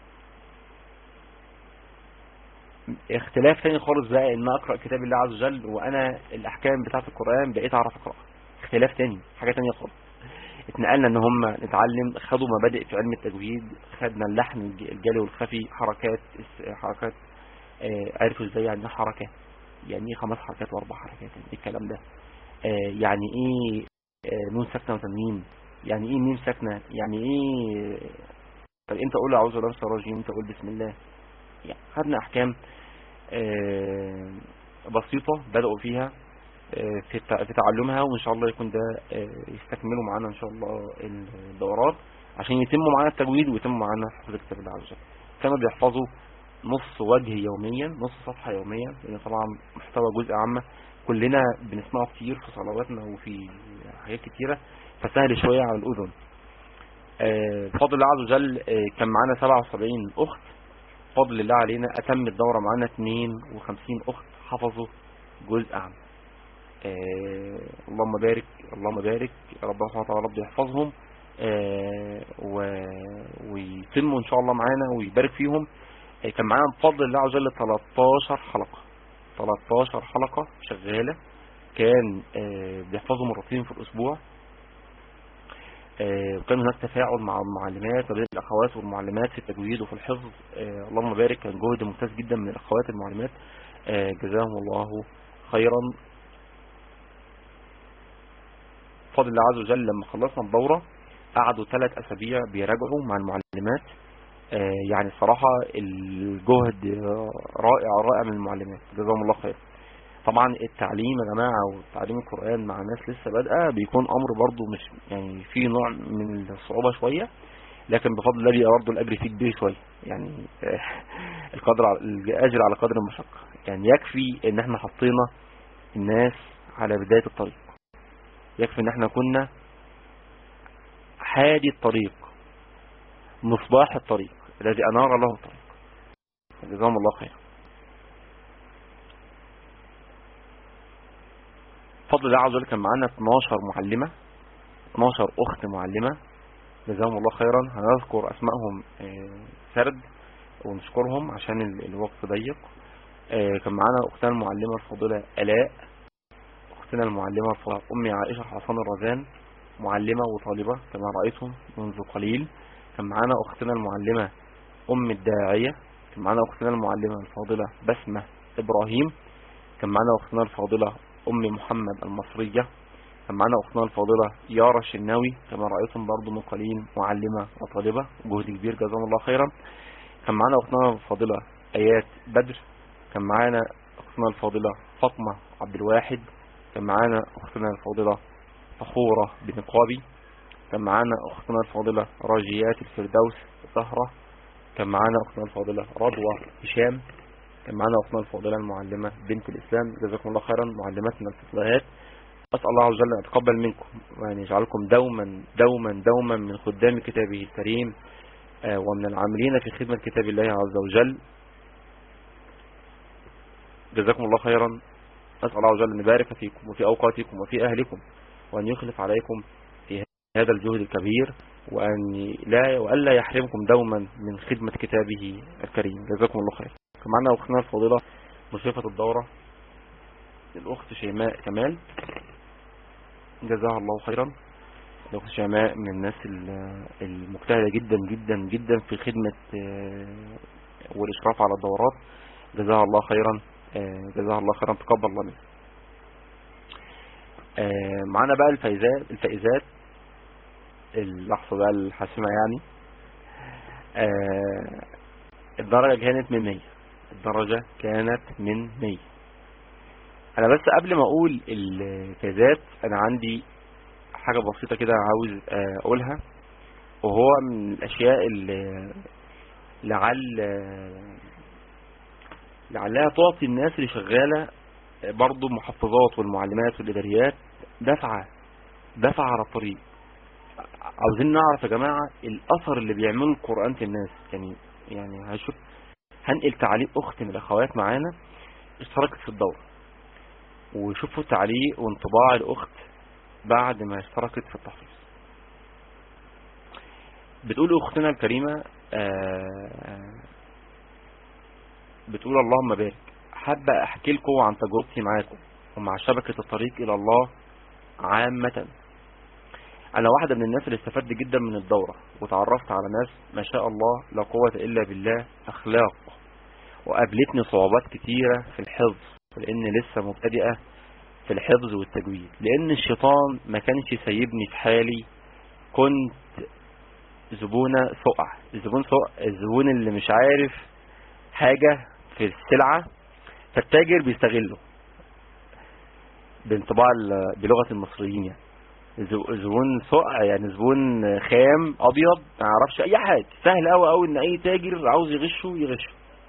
اختلاف ثاني خالص بقى ان اقرأ كتاب الله عز وجل وانا الاحكام بتاعه القرآن بقيت اعرف اقرأ اختلاف ثاني حاجة ثانيه خالص اتنقلنا ان هم نتعلم خدوا مبادئ في علم التجويد خدنا اللحن الجالي والخفي حركات حركات اه عرفوا ازاي يعني حركة يعني ايه خمس حركات واربع حركات يعني ايه الكلام ده اه يعني ايه اه نون ساكنه وتنوين يعني ايه ميم ساكنة يعني ايه طب انت قول اعوذ بالله من الشيطان الرجيم انت قول بسم الله يعني خدنا احكام آه، بسيطة بدأوا فيها آه، في التع- في تعلمها وان شاء الله يكون ده آه، يستكملوا معانا ان شاء الله الدورات عشان يتموا معانا التجويد ويتموا معانا حفظ كتاب الله عز وجل كانوا بيحفظوا نص وجه يوميا نص صفحة يوميا لان طبعا محتوى جزء عامة كلنا بنسمعه كتير في صلواتنا وفي حاجات كتيرة فسهل شوية على الأذن آه، بفضل الله عز وجل آه، كان معانا 77 أخت بفضل الله علينا أتم الدورة معانا 52 أخت حفظوا جزء عام آه، اللهم بارك اللهم بارك ربنا سبحانه وتعالى رب يحفظهم آه، و- ويتموا إن شاء الله معانا ويبارك فيهم آه، كان معانا بفضل الله عز وجل 13 حلقة 13 حلقة شغالة كان آه، بيحفظوا مرتين في الأسبوع آه، وكان هناك تفاعل مع المعلمات ما بين الأخوات والمعلمات في التجويد وفي الحفظ آه، اللهم بارك كان جهد ممتاز جدا من الأخوات المعلمات آه، جزاهم الله خيرا بفضل الله عز وجل لما خلصنا الدورة قعدوا ثلاث أسابيع بيراجعوا مع المعلمات آه، يعني صراحة الجهد آه، رائع رائع من المعلمات جزاهم الله خير طبعا التعليم يا جماعة وتعليم القرآن مع ناس لسه بادئة بيكون أمر برضو مش يعني في نوع من الصعوبة شوية لكن بفضل الله بيبقى برضو الأجر فيه كبير شوية يعني آه، القدر على الأجر على قدر المشقة يعني يكفي إن احنا حطينا الناس على بداية الطريق يكفي إن احنا كنا حادي الطريق مصباح الطريق الذي أنار له الطريق جزاهم الله خير بفضل الله عز وجل كان معانا 12 معلمة 12 أخت معلمة جزاهم الله خيرا هنذكر أسمائهم آه، سرد ونشكرهم عشان ال- الوقت ضيق آه، كان معانا أختنا المعلمة الفاضلة آلاء أختنا المعلمة الفاضلة أمي عائشة حسن الرزان معلمة وطالبة كما رأيتم منذ قليل كان معانا أختنا المعلمة أم الداعية كان معانا أختنا المعلمة الفاضلة بسمة إبراهيم كان معانا أختنا الفاضلة أم محمد المصرية كان معانا أختنا الفاضلة يارا الشناوي كما رأيتم برضو من قليل معلمة وطالبة جهد كبير جزاهم الله خيرا كان معانا أختنا الفاضلة آيات بدر كان معانا أختنا الفاضلة فاطمة عبد الواحد كان معانا أختنا الفاضلة فخورة بنقابي كان معانا أختنا الفاضلة راجيات الفردوس زهرة كان معانا أختنا الفاضلة رضوى هشام كان معانا أختنا الفاضلة المعلمة بنت الإسلام جزاكم الله خيرا معلماتنا الفضليات أسأل الله عز وجل أن يتقبل منكم وأن يجعلكم دوما دوما دوما من خدام كتابه الكريم آه، ومن العاملين في خدمة كتاب الله عز وجل جزاكم الله خيرا أسأل الله عز وجل أن يبارك فيكم وفي أوقاتكم وفي أهلكم وأن يخلف عليكم في هذا الجهد الكبير وأن لا وألا يحرمكم دوما من خدمة كتابه الكريم جزاكم الله خير كان معنا أختنا الفاضلة مشرفة الدورة الأخت شيماء كمال جزاها الله خيرا الأخت شيماء من الناس ال- المجتهدة جدا جدا جدا في خدمة آه، والإشراف على الدورات جزاها الله خيرا آه، جزاها الله خيرا تقبل الله منها آه، معانا بقى الفائزات الفائزات اللحظة بقى الحاسمة يعني آه، الدرجة كانت من 100 الدرجة كانت من 100 انا بس قبل ما اقول الفائزات انا عندي حاجة بسيطة كده عاوز آه، اقولها وهو من الاشياء اللي لعل آه، لعلها تعطي الناس اللي شغالة آه، برضو المحفظات والمعلمات والاداريات دفعة دفعة على الطريق عاوزين نعرف يا جماعة الاثر اللي بيعمله القرآن في الناس يعني يعني هشوف هنقل تعليق اخت من الاخوات معانا اشتركت في الدورة وشوفوا تعليق وانطباع الاخت بعد ما اشتركت في التحفيظ بتقول اختنا الكريمة آه، بتقول اللهم بارك حابة احكي لكم عن تجربتي معاكم ومع شبكة الطريق الى الله عامة انا واحدة من الناس اللي استفدت جدا من الدورة وتعرفت على ناس ما شاء الله لا قوة الا بالله اخلاق وقابلتني صعوبات كتيرة في الحفظ لان لسه مبتدئة في الحفظ والتجويد لان الشيطان ما كانش سايبني في حالي كنت زبونة سقع الزبون سقع الزبون اللي مش عارف حاجة في السلعة فالتاجر بيستغله بانطباع ال- بلغة المصريين يعني زو- زبون سقع يعني زبون خام ابيض ما يعرفش اي حاجه سهل قوي قوي ان اي تاجر عاوز يغشه يغشه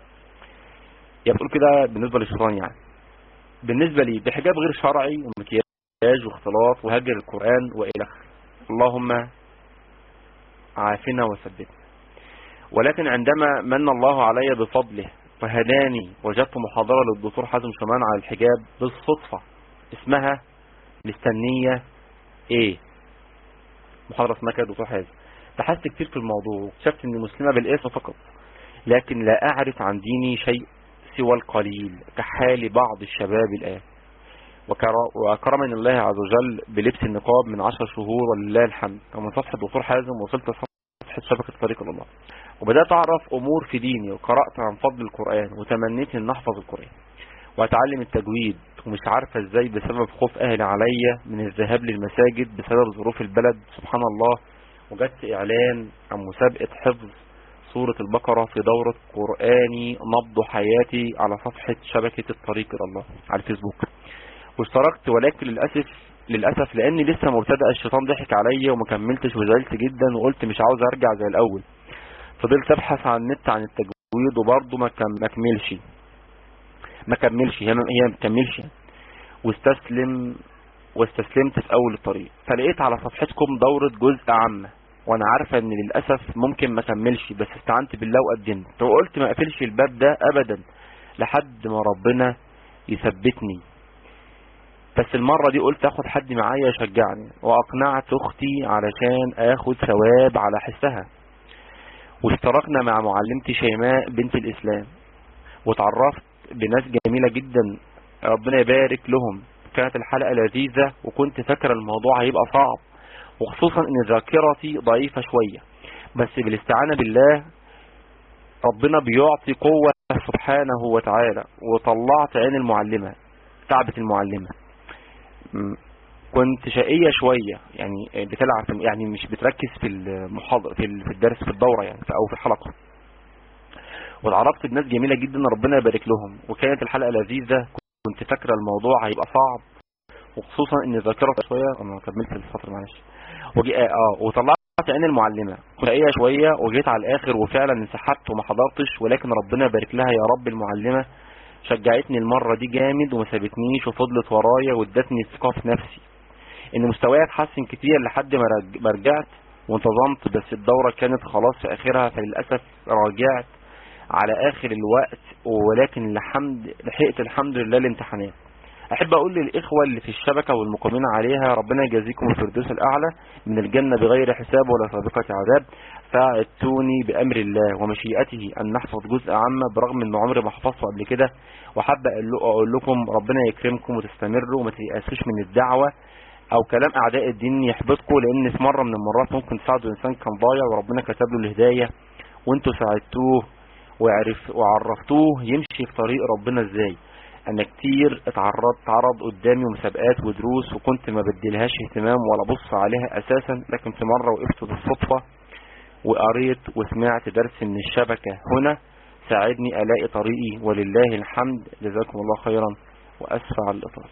يعني بتقول كده بالنسبه للشيطان يعني بالنسبه لي بحجاب غير شرعي ومكياج واختلاط وهجر القران والى اخره اللهم عافنا وثبتنا ولكن عندما من الله علي بفضله فهداني وجدت محاضرة للدكتور حازم شمان على الحجاب بالصدفة اسمها مستنية ايه محاضرة اسمها كده دكتور حازم بحثت كتير في الموضوع واكتشفت اني مسلمة بالاسم فقط لكن لا اعرف عن ديني شيء سوى القليل كحال بعض الشباب الان وكر- وأكرمني الله عز وجل بلبس النقاب من عشر شهور ولله الحمد ومن صفحة الدكتور حازم وصلت صفحة شبكة طريق إلى الله وبدأت أعرف أمور في ديني وقرأت عن فضل القرآن وتمنيت أن أحفظ القرآن وأتعلم التجويد ومش عارفة إزاي بسبب خوف أهلي عليا من الذهاب للمساجد بسبب ظروف البلد سبحان الله وجدت إعلان عن مسابقة حفظ سورة البقرة في دورة قرآني نبض حياتي على صفحة شبكة الطريق إلى الله على الفيسبوك واشتركت ولكن للأسف للأسف لأني لسه مبتدأ الشيطان ضحك عليا وما كملتش وزعلت جدا وقلت مش عاوز أرجع زي الأول فضلت أبحث عن النت عن التجويد وبرضه ما كم- ما كملش ما كملش هي هي ما كملش واستسلم واستسلمت في أول الطريق فلقيت على صفحتكم دورة جزء عامة وانا عارفة ان للأسف ممكن ما كملش بس استعنت بالله وقدمت وقلت ما اقفلش الباب ده ابدا لحد ما ربنا يثبتني بس المرة دي قلت اخد حد معايا يشجعني واقنعت اختي علشان اخد ثواب على حسها واشتركنا مع معلمتي شيماء بنت الاسلام وتعرفت بناس جميلة جدا ربنا يبارك لهم كانت الحلقة لذيذة وكنت فاكر الموضوع هيبقى صعب وخصوصا ان ذاكرتي ضعيفة شوية بس بالاستعانة بالله ربنا بيعطي قوة سبحانه وتعالى وطلعت عين المعلمة تعبة المعلمة م- كنت شقية شوية يعني بتلعب في- يعني مش بتركز في المحاضرة في ال- في الدرس في الدورة يعني في- او في الحلقة واتعرفت بناس جميلة جدا ربنا يبارك لهم وكانت الحلقة لذيذة كنت فاكرة الموضوع هيبقى صعب وخصوصا ان ذاكرتي شوية انا كملت الفترة معلش وجي اه آه، وطلعت عين المعلمة شقية شوية وجيت على الاخر وفعلا انسحبت وما حضرتش ولكن ربنا يبارك لها يا رب المعلمة شجعتني المرة دي جامد وما سابتنيش وفضلت ورايا وادتني ثقة في نفسي ان مستواي اتحسن كتير لحد ما رج- ما رجعت وانتظمت بس الدورة كانت خلاص في اخرها فللأسف راجعت على اخر الوقت ولكن الحمد لحقت الحمد لله الامتحانات احب اقول للاخوة اللي في الشبكة والمقيمين عليها ربنا يجازيكم الفردوس الاعلى من الجنة بغير حساب ولا سابقة عذاب فاعدتوني بامر الله ومشيئته ان نحفظ جزء عامة برغم ان عمري ما حفظته قبل كده وحابة أقول- اقول لكم ربنا يكرمكم وتستمروا وما تيأسوش من الدعوة او كلام اعداء الدين يحبطكم لان في مرة من المرات ممكن تساعدوا انسان كان ضايع وربنا كتب له الهداية وانتوا ساعدتوه وعرف وعرفتوه يمشي في طريق ربنا ازاي انا كتير اتعرضت اتعرض قدامي مسابقات ودروس وكنت ما بديلهاش اهتمام ولا بص عليها اساسا لكن في مرة وقفت بالصدفة وقريت وسمعت درس من الشبكة هنا ساعدني الاقي طريقي ولله الحمد جزاكم الله خيرا واسفة على الاطالة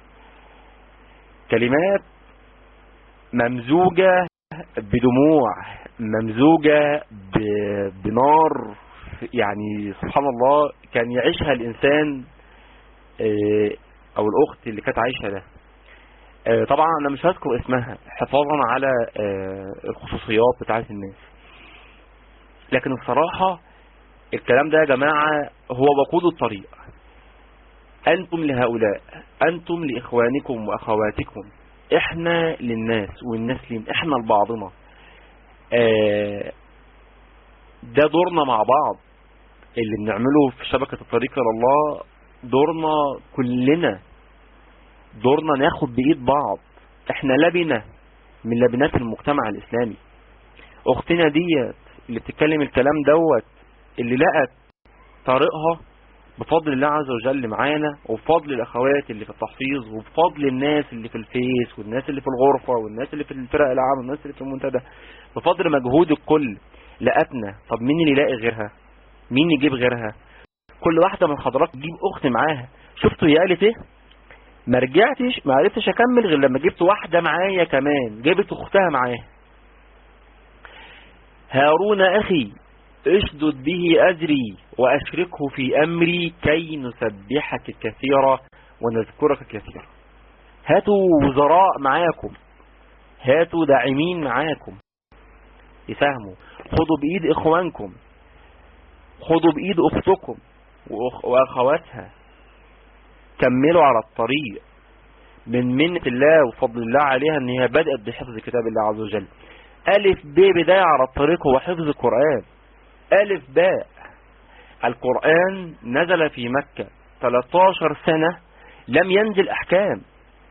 كلمات ممزوجة بدموع ممزوجة ب- بنار يعني سبحان الله كان يعيشها الإنسان آه، أو الأخت اللي كانت عايشة ده آه، طبعا أنا مش هذكر اسمها حفاظا على آه، الخصوصيات بتاعت الناس لكن الصراحة الكلام ده يا جماعة هو وقود الطريق أنتم لهؤلاء أنتم لإخوانكم وأخواتكم إحنا للناس والناس لين إحنا لبعضنا آه، ده دورنا مع بعض اللي بنعمله في شبكة الطريق إلى الله دورنا كلنا دورنا ناخد بإيد بعض احنا لبنة من لبنات المجتمع الإسلامي أختنا ديت اللي بتتكلم الكلام دوت اللي لقت طريقها بفضل الله عز وجل معانا وبفضل الاخوات اللي في التحفيظ وبفضل الناس اللي في الفيس والناس اللي في الغرفة والناس اللي في الفرق العامة والناس اللي في المنتدى بفضل مجهود الكل لقتنا طب مين اللي يلاقي غيرها مين يجيب غيرها كل واحدة من حضرات تجيب اخت معاها شفتوا هي قالت ايه ما رجعتش ما عرفتش اكمل غير لما جبت واحدة معايا كمان جابت اختها معاها هارون اخي اشدد به أجري وأشركه في أمري كي نسبحك كثيرا ونذكرك كثيرا هاتوا وزراء معاكم هاتوا داعمين معاكم يفهموا خدوا بإيد إخوانكم خدوا بإيد أختكم وأخ- وأخواتها كملوا على الطريق من منة الله وفضل الله عليها ان هي بدأت بحفظ كتاب الله عز وجل ألف ب بداية على الطريق هو حفظ القرآن ألف باء القرآن نزل في مكة 13 سنة لم ينزل أحكام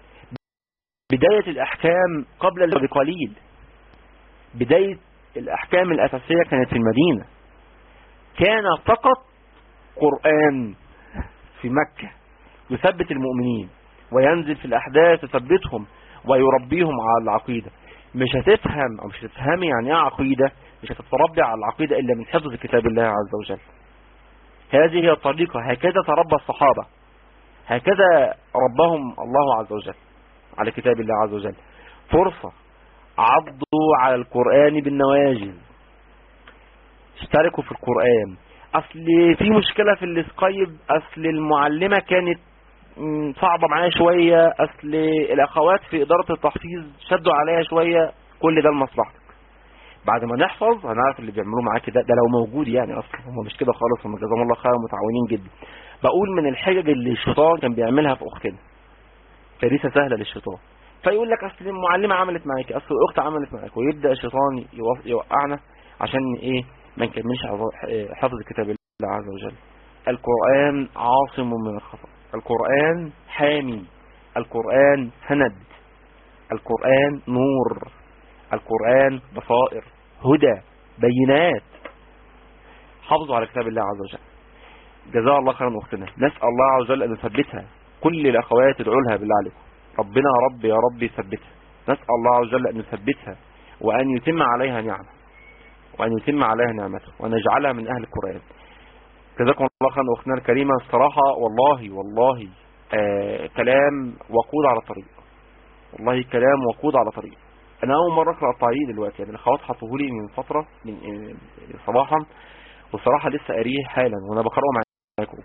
بداية الأحكام قبل بقليل بداية الأحكام الأساسية كانت في المدينة كان فقط قرآن في مكة يثبت المؤمنين وينزل في الأحداث يثبتهم ويربيهم على العقيدة مش هتفهم أو مش هتفهمي يعني ايه عقيدة مش هتتربي على العقيدة إلا من حفظ كتاب الله عز وجل هذه هي الطريقة هكذا تربى الصحابة هكذا ربهم الله عز وجل على كتاب الله عز وجل فرصة عضوا على القرآن بالنواجذ اشتركوا في القرآن اصل في مشكلة في السكايب اصل المعلمة كانت مم، صعبة معايا شوية اصل الاخوات في ادارة التحفيظ شدوا عليا شوية كل ده لمصلحتك بعد ما نحفظ هنعرف اللي بيعملوه معاك ده ده لو موجود يعني اصلا هم مش كده خالص هم جزاهم الله خير متعاونين جدا بقول من الحجج اللي الشيطان كان بيعملها في اختنا فريسة سهلة للشيطان فيقول لك اصل المعلمة عملت معاك اصل الاخت عملت معاك ويبدأ الشيطان يوف- يوقعنا عشان ايه ما نكملش عظ- حفظ كتاب الله عز وجل القرآن عاصم من الخطأ القرآن حامي القرآن سند القرآن نور القرآن بصائر هدى بينات حافظوا على كتاب الله عز وجل جزاء الله خيرا اختنا نسأل الله عز وجل ان يثبتها كل الاخوات ادعوا لها بالله عليكم ربنا يا رب يا رب يثبتها نسأل الله عز وجل ان يثبتها وان يتم عليها نعمه وان يتم عليها نعمته وان يجعلها من اهل القرآن جزاكم الله خيرا اختنا الكريمة الصراحة والله والله آه كلام وقود على الطريق والله كلام وقود على طريق انا اول مرة اقرأ التعليق دلوقتي يعني الاخوات حطوه لي من فترة من آه، صباحا والصراحة لسه قاريه حالا وانا بقرأه معاكم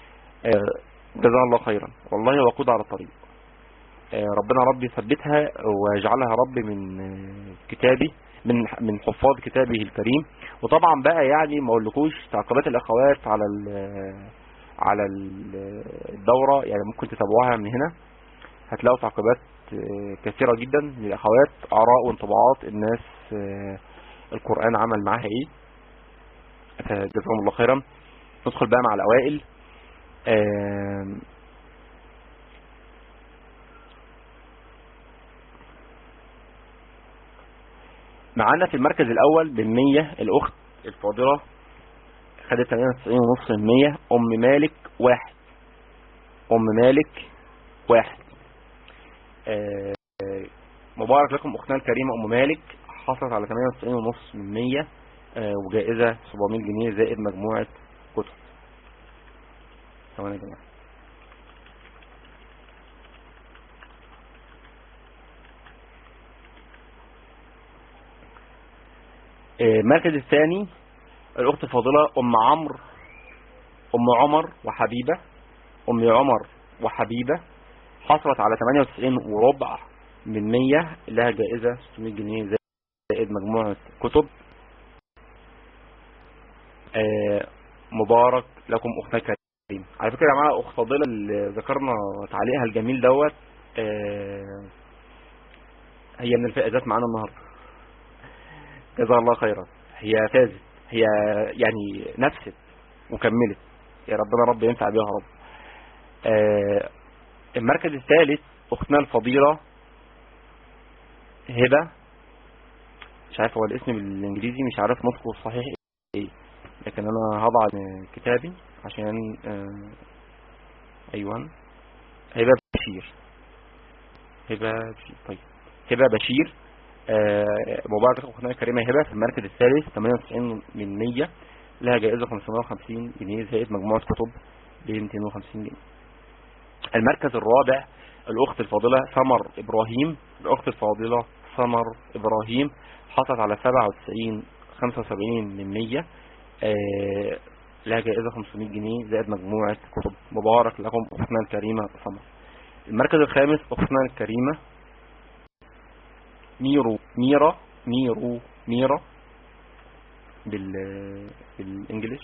آه، جزاها الله خيرا والله وقود على الطريق آه، ربنا ربي يثبتها ويجعلها رب من آه، كتابي من من حفاظ كتابه الكريم وطبعا بقى يعني ما اقولكوش تعقيبات الاخوات على ال- على ال- الدورة يعني ممكن تتابعوها من هنا هتلاقوا تعقيبات آه، كثيرة جدا للاخوات اراء وانطباعات الناس آه، القرآن عمل معاها ايه فجزاهم الله خيرا ندخل بقى مع الاوائل آم، معانا في المركز الاول بالمية الاخت الفاضلة خدت 98 ونص من 100 ام مالك واحد ام مالك واحد آه، آه، مبارك لكم اختنا الكريمة ام مالك حصلت على 98 ونص من 100 آه، وجائزة 700 جنيه زائد مجموعة كتب ثواني يا جماعة آه، المركز الثاني الأخت الفاضلة أم عمرو أم عمر وحبيبة أم عمر وحبيبة حصلت على 98 وربع من 100 لها جائزة 600 جنيه زائد مجموعة كتب آه، مبارك لكم أختنا كريم على فكرة يا جماعة أخت فاضلة اللي ذكرنا تعليقها الجميل دوت آه، هي من الفائزات معانا النهاردة جزاها الله خيرا هي فازت هي يعني نفست وكملت يا ربنا رب ينفع بيها رب آه، المركز الثالث اختنا الفضيلة هبة مش عارف هو الاسم بالانجليزي مش عارف نطقه الصحيح ايه لكن انا هضع كتابي عشان آه، ايوه هبة بشير هبة بشير طيب هبة بشير آه، مبارك اختنا الكريمة هبة في المركز الثالث 98 من 100 لها جائزة 550 جنيه زائد مجموعة كتب ب 250 جنيه المركز الرابع الأخت الفاضلة سمر إبراهيم الأخت الفاضلة سمر إبراهيم حصلت على 97 75 من 100 آه، لها جائزة 500 جنيه زائد مجموعة كتب مبارك لكم أختنا الكريمة سمر المركز الخامس أختنا الكريمة ميرو ميرا ميرو ميرا بال بالانجلش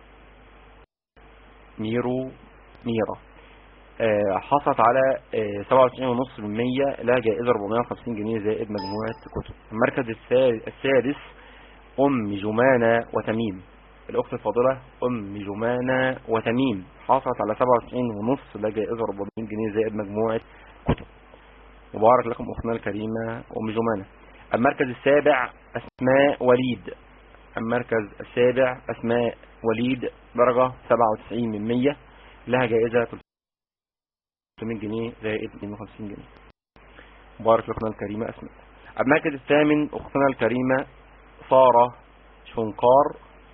ميرو ميرا آه، حصلت على آه، 97.5% لها جائزة 450 جنيه زائد مجموعة كتب المركز الثال- السادس أم جمانة وتميم الأخت الفاضلة أم جمانة وتميم حصلت على 97.5 لها جائزة 400 جنيه زائد مجموعة كتب مبارك لكم أختنا الكريمة أم جمانة المركز السابع أسماء وليد المركز السابع أسماء وليد درجة 97 من 100 لها جائزة 300 جنيه زائد 52 جنيه مبارك لأختنا الكريمة أسماء المركز الثامن أختنا الكريمة سارة شنقار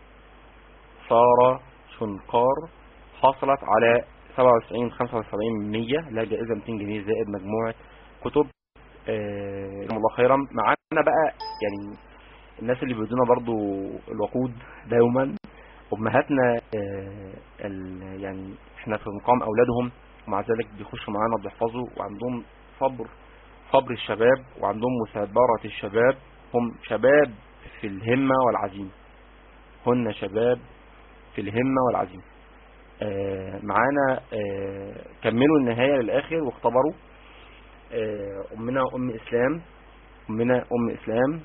سارة شنقار حصلت على 97 75 من 100 لها جائزة 200 جنيه زائد مجموعة كتب آه، جزاهم الله خيرا معانا بقى يعني الناس اللي بيدونا برضو الوقود دوما امهاتنا آه، ال- يعني احنا في مقام اولادهم ومع ذلك بيخشوا معانا بيحفظوا وعندهم صبر صبر الشباب وعندهم مثابرة الشباب هم شباب في الهمة والعزيمة هن شباب في الهمة والعزيمة آه، معانا آه، كملوا النهاية للآخر واختبروا آه، أمنا أم إسلام أمنا أم إسلام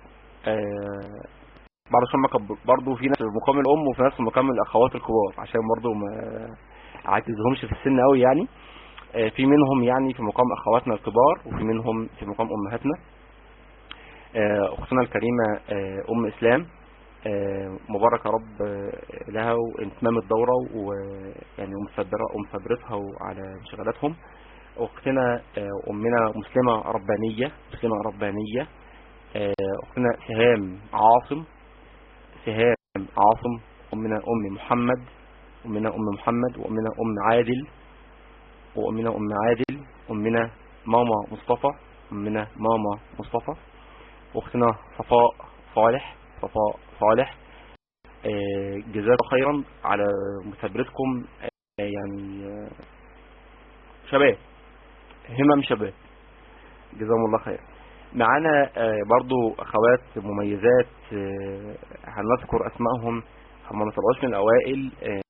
آه، بعد شوية ما كب- برضو في ناس في مقام الأم وفي ناس في مقام الأخوات الكبار عشان برضو ما عاجزهمش في السن قوي يعني آه، في منهم يعني في مقام أخواتنا الكبار وفي منهم في مقام أمهاتنا آه، أختنا الكريمة آه، أم إسلام آه، مبارك يا رب آه، لها وإتمام الدورة ويعني ومثابرة ومثابرتها على انشغالاتهم أختنا آه، أمنا مسلمة ربانية مسلمة ربانية آه، أختنا سهام عاصم سهام عاصم أمنا أم محمد أمنا أم محمد وأمنا أم عادل وأمنا أم عادل أمنا ماما مصطفى أمنا ماما مصطفى أختنا صفاء صالح صفاء صالح آه، جزاكم خيرا على مثابرتكم آه، يعني آه، شباب همم شباب جزاهم الله خير معانا آه، برضو اخوات مميزات آه، هنذكر اسمائهم هم ما طلعوش من الاوائل آه،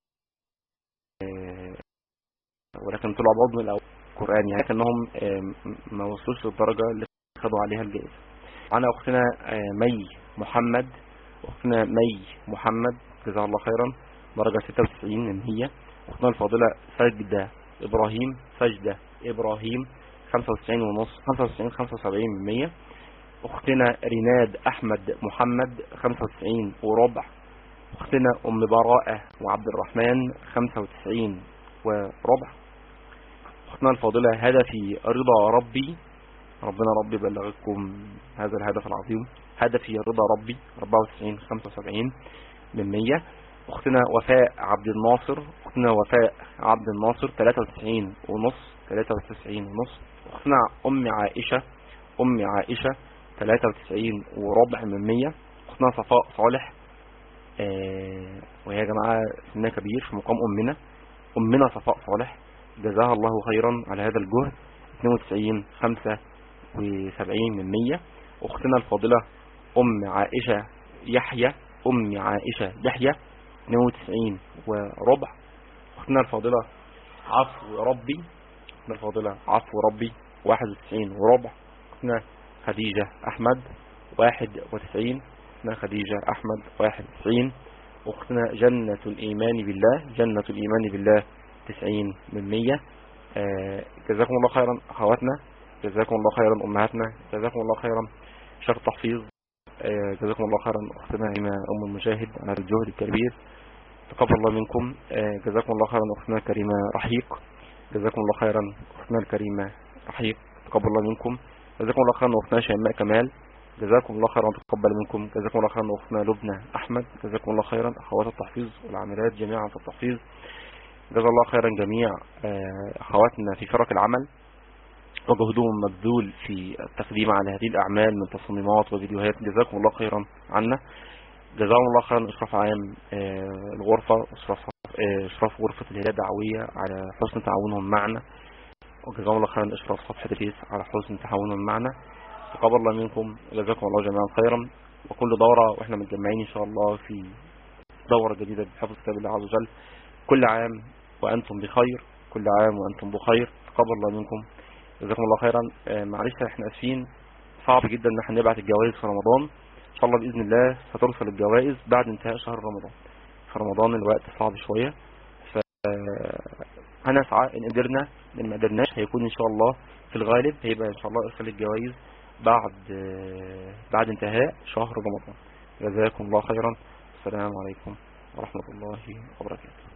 آه، ولكن طلعوا برضو من الاوائل القران يعني لكنهم آه، م- ما وصلوش للدرجه اللي خدوا عليها الجائزه معانا اختنا آه، مي محمد اختنا مي محمد جزاها الله خيرا درجه 96 من هي اختنا الفاضله سجده ابراهيم سجده ابراهيم 95 ونص 95 75 من 100 اختنا ريناد احمد محمد 95 وربع اختنا ام براءة وعبد الرحمن 95 وربع اختنا الفاضلة هدفي رضا ربي ربنا ربي بلغكم هذا الهدف العظيم هدفي رضا ربي 94 75 من 100 اختنا وفاء عبد الناصر اختنا وفاء عبد الناصر 93 ونص 93 ونص اختنا ام عائشة ام عائشة 93 وربع من 100 اختنا صفاء صالح آه وهي يا جماعة سنها كبير في مقام امنا امنا صفاء صالح جزاها الله خيرا على هذا الجهد 92 75 من 100 اختنا الفاضلة ام عائشة يحيى ام عائشة يحيى 92 وربع اختنا الفاضلة عفو ربي اختنا الفاضلة عفو ربي 91 وربع اختنا خديجة احمد 91 اختنا خديجة احمد 91 اختنا جنة الايمان بالله جنة الايمان بالله 90 من 100 آه جزاكم الله خيرا اخواتنا جزاكم الله خيرا امهاتنا جزاكم الله خيرا شيخ التحفيظ آه، جزاكم الله خيرا أختنا كريمة أم المجاهد على الجهد الكبير تقبل الله منكم آه، جزاكم الله خيرا أختنا الكريمة رحيق جزاكم الله خيرا أختنا الكريمة رحيق تقبل الله منكم جزاكم الله خيرا أختنا شيماء كمال جزاكم الله خيرا وتقبل منكم جزاكم الله خيرا أختنا لبنى أحمد جزاكم الله خيرا أخوات التحفيظ والعاملات جميعا في التحفيظ جزا الله خيرا جميع آه، أخواتنا في فرق العمل وجهدهم مبذول في التقديم على هذه الأعمال من تصميمات وفيديوهات جزاكم الله خيرا عنا جزاهم الله خيرا إشراف عام آه، الغرفة إشراف آه، إشراف غرفة الهلال الدعوية على حسن تعاونهم معنا وجزاهم الله خيرا إشراف صفحة الفيس على حسن تعاونهم معنا تقبل الله منكم جزاكم الله جميعا خيرا وكل دورة واحنا متجمعين إن شاء الله في دورة جديدة بحفظ كتاب الله عز وجل كل عام وأنتم بخير كل عام وأنتم بخير تقبل الله منكم جزاكم الله خيرا آه، معلش احنا اسفين صعب جدا ان احنا نبعت الجوائز في رمضان ان شاء الله باذن الله هترسل الجوائز بعد انتهاء شهر رمضان في رمضان الوقت صعب شويه ف هنسعى ان قدرنا ان ما قدرناش هيكون ان شاء الله في الغالب هيبقى ان شاء الله ارسال الجوائز بعد آه، بعد انتهاء شهر رمضان جزاكم الله خيرا السلام عليكم ورحمه الله وبركاته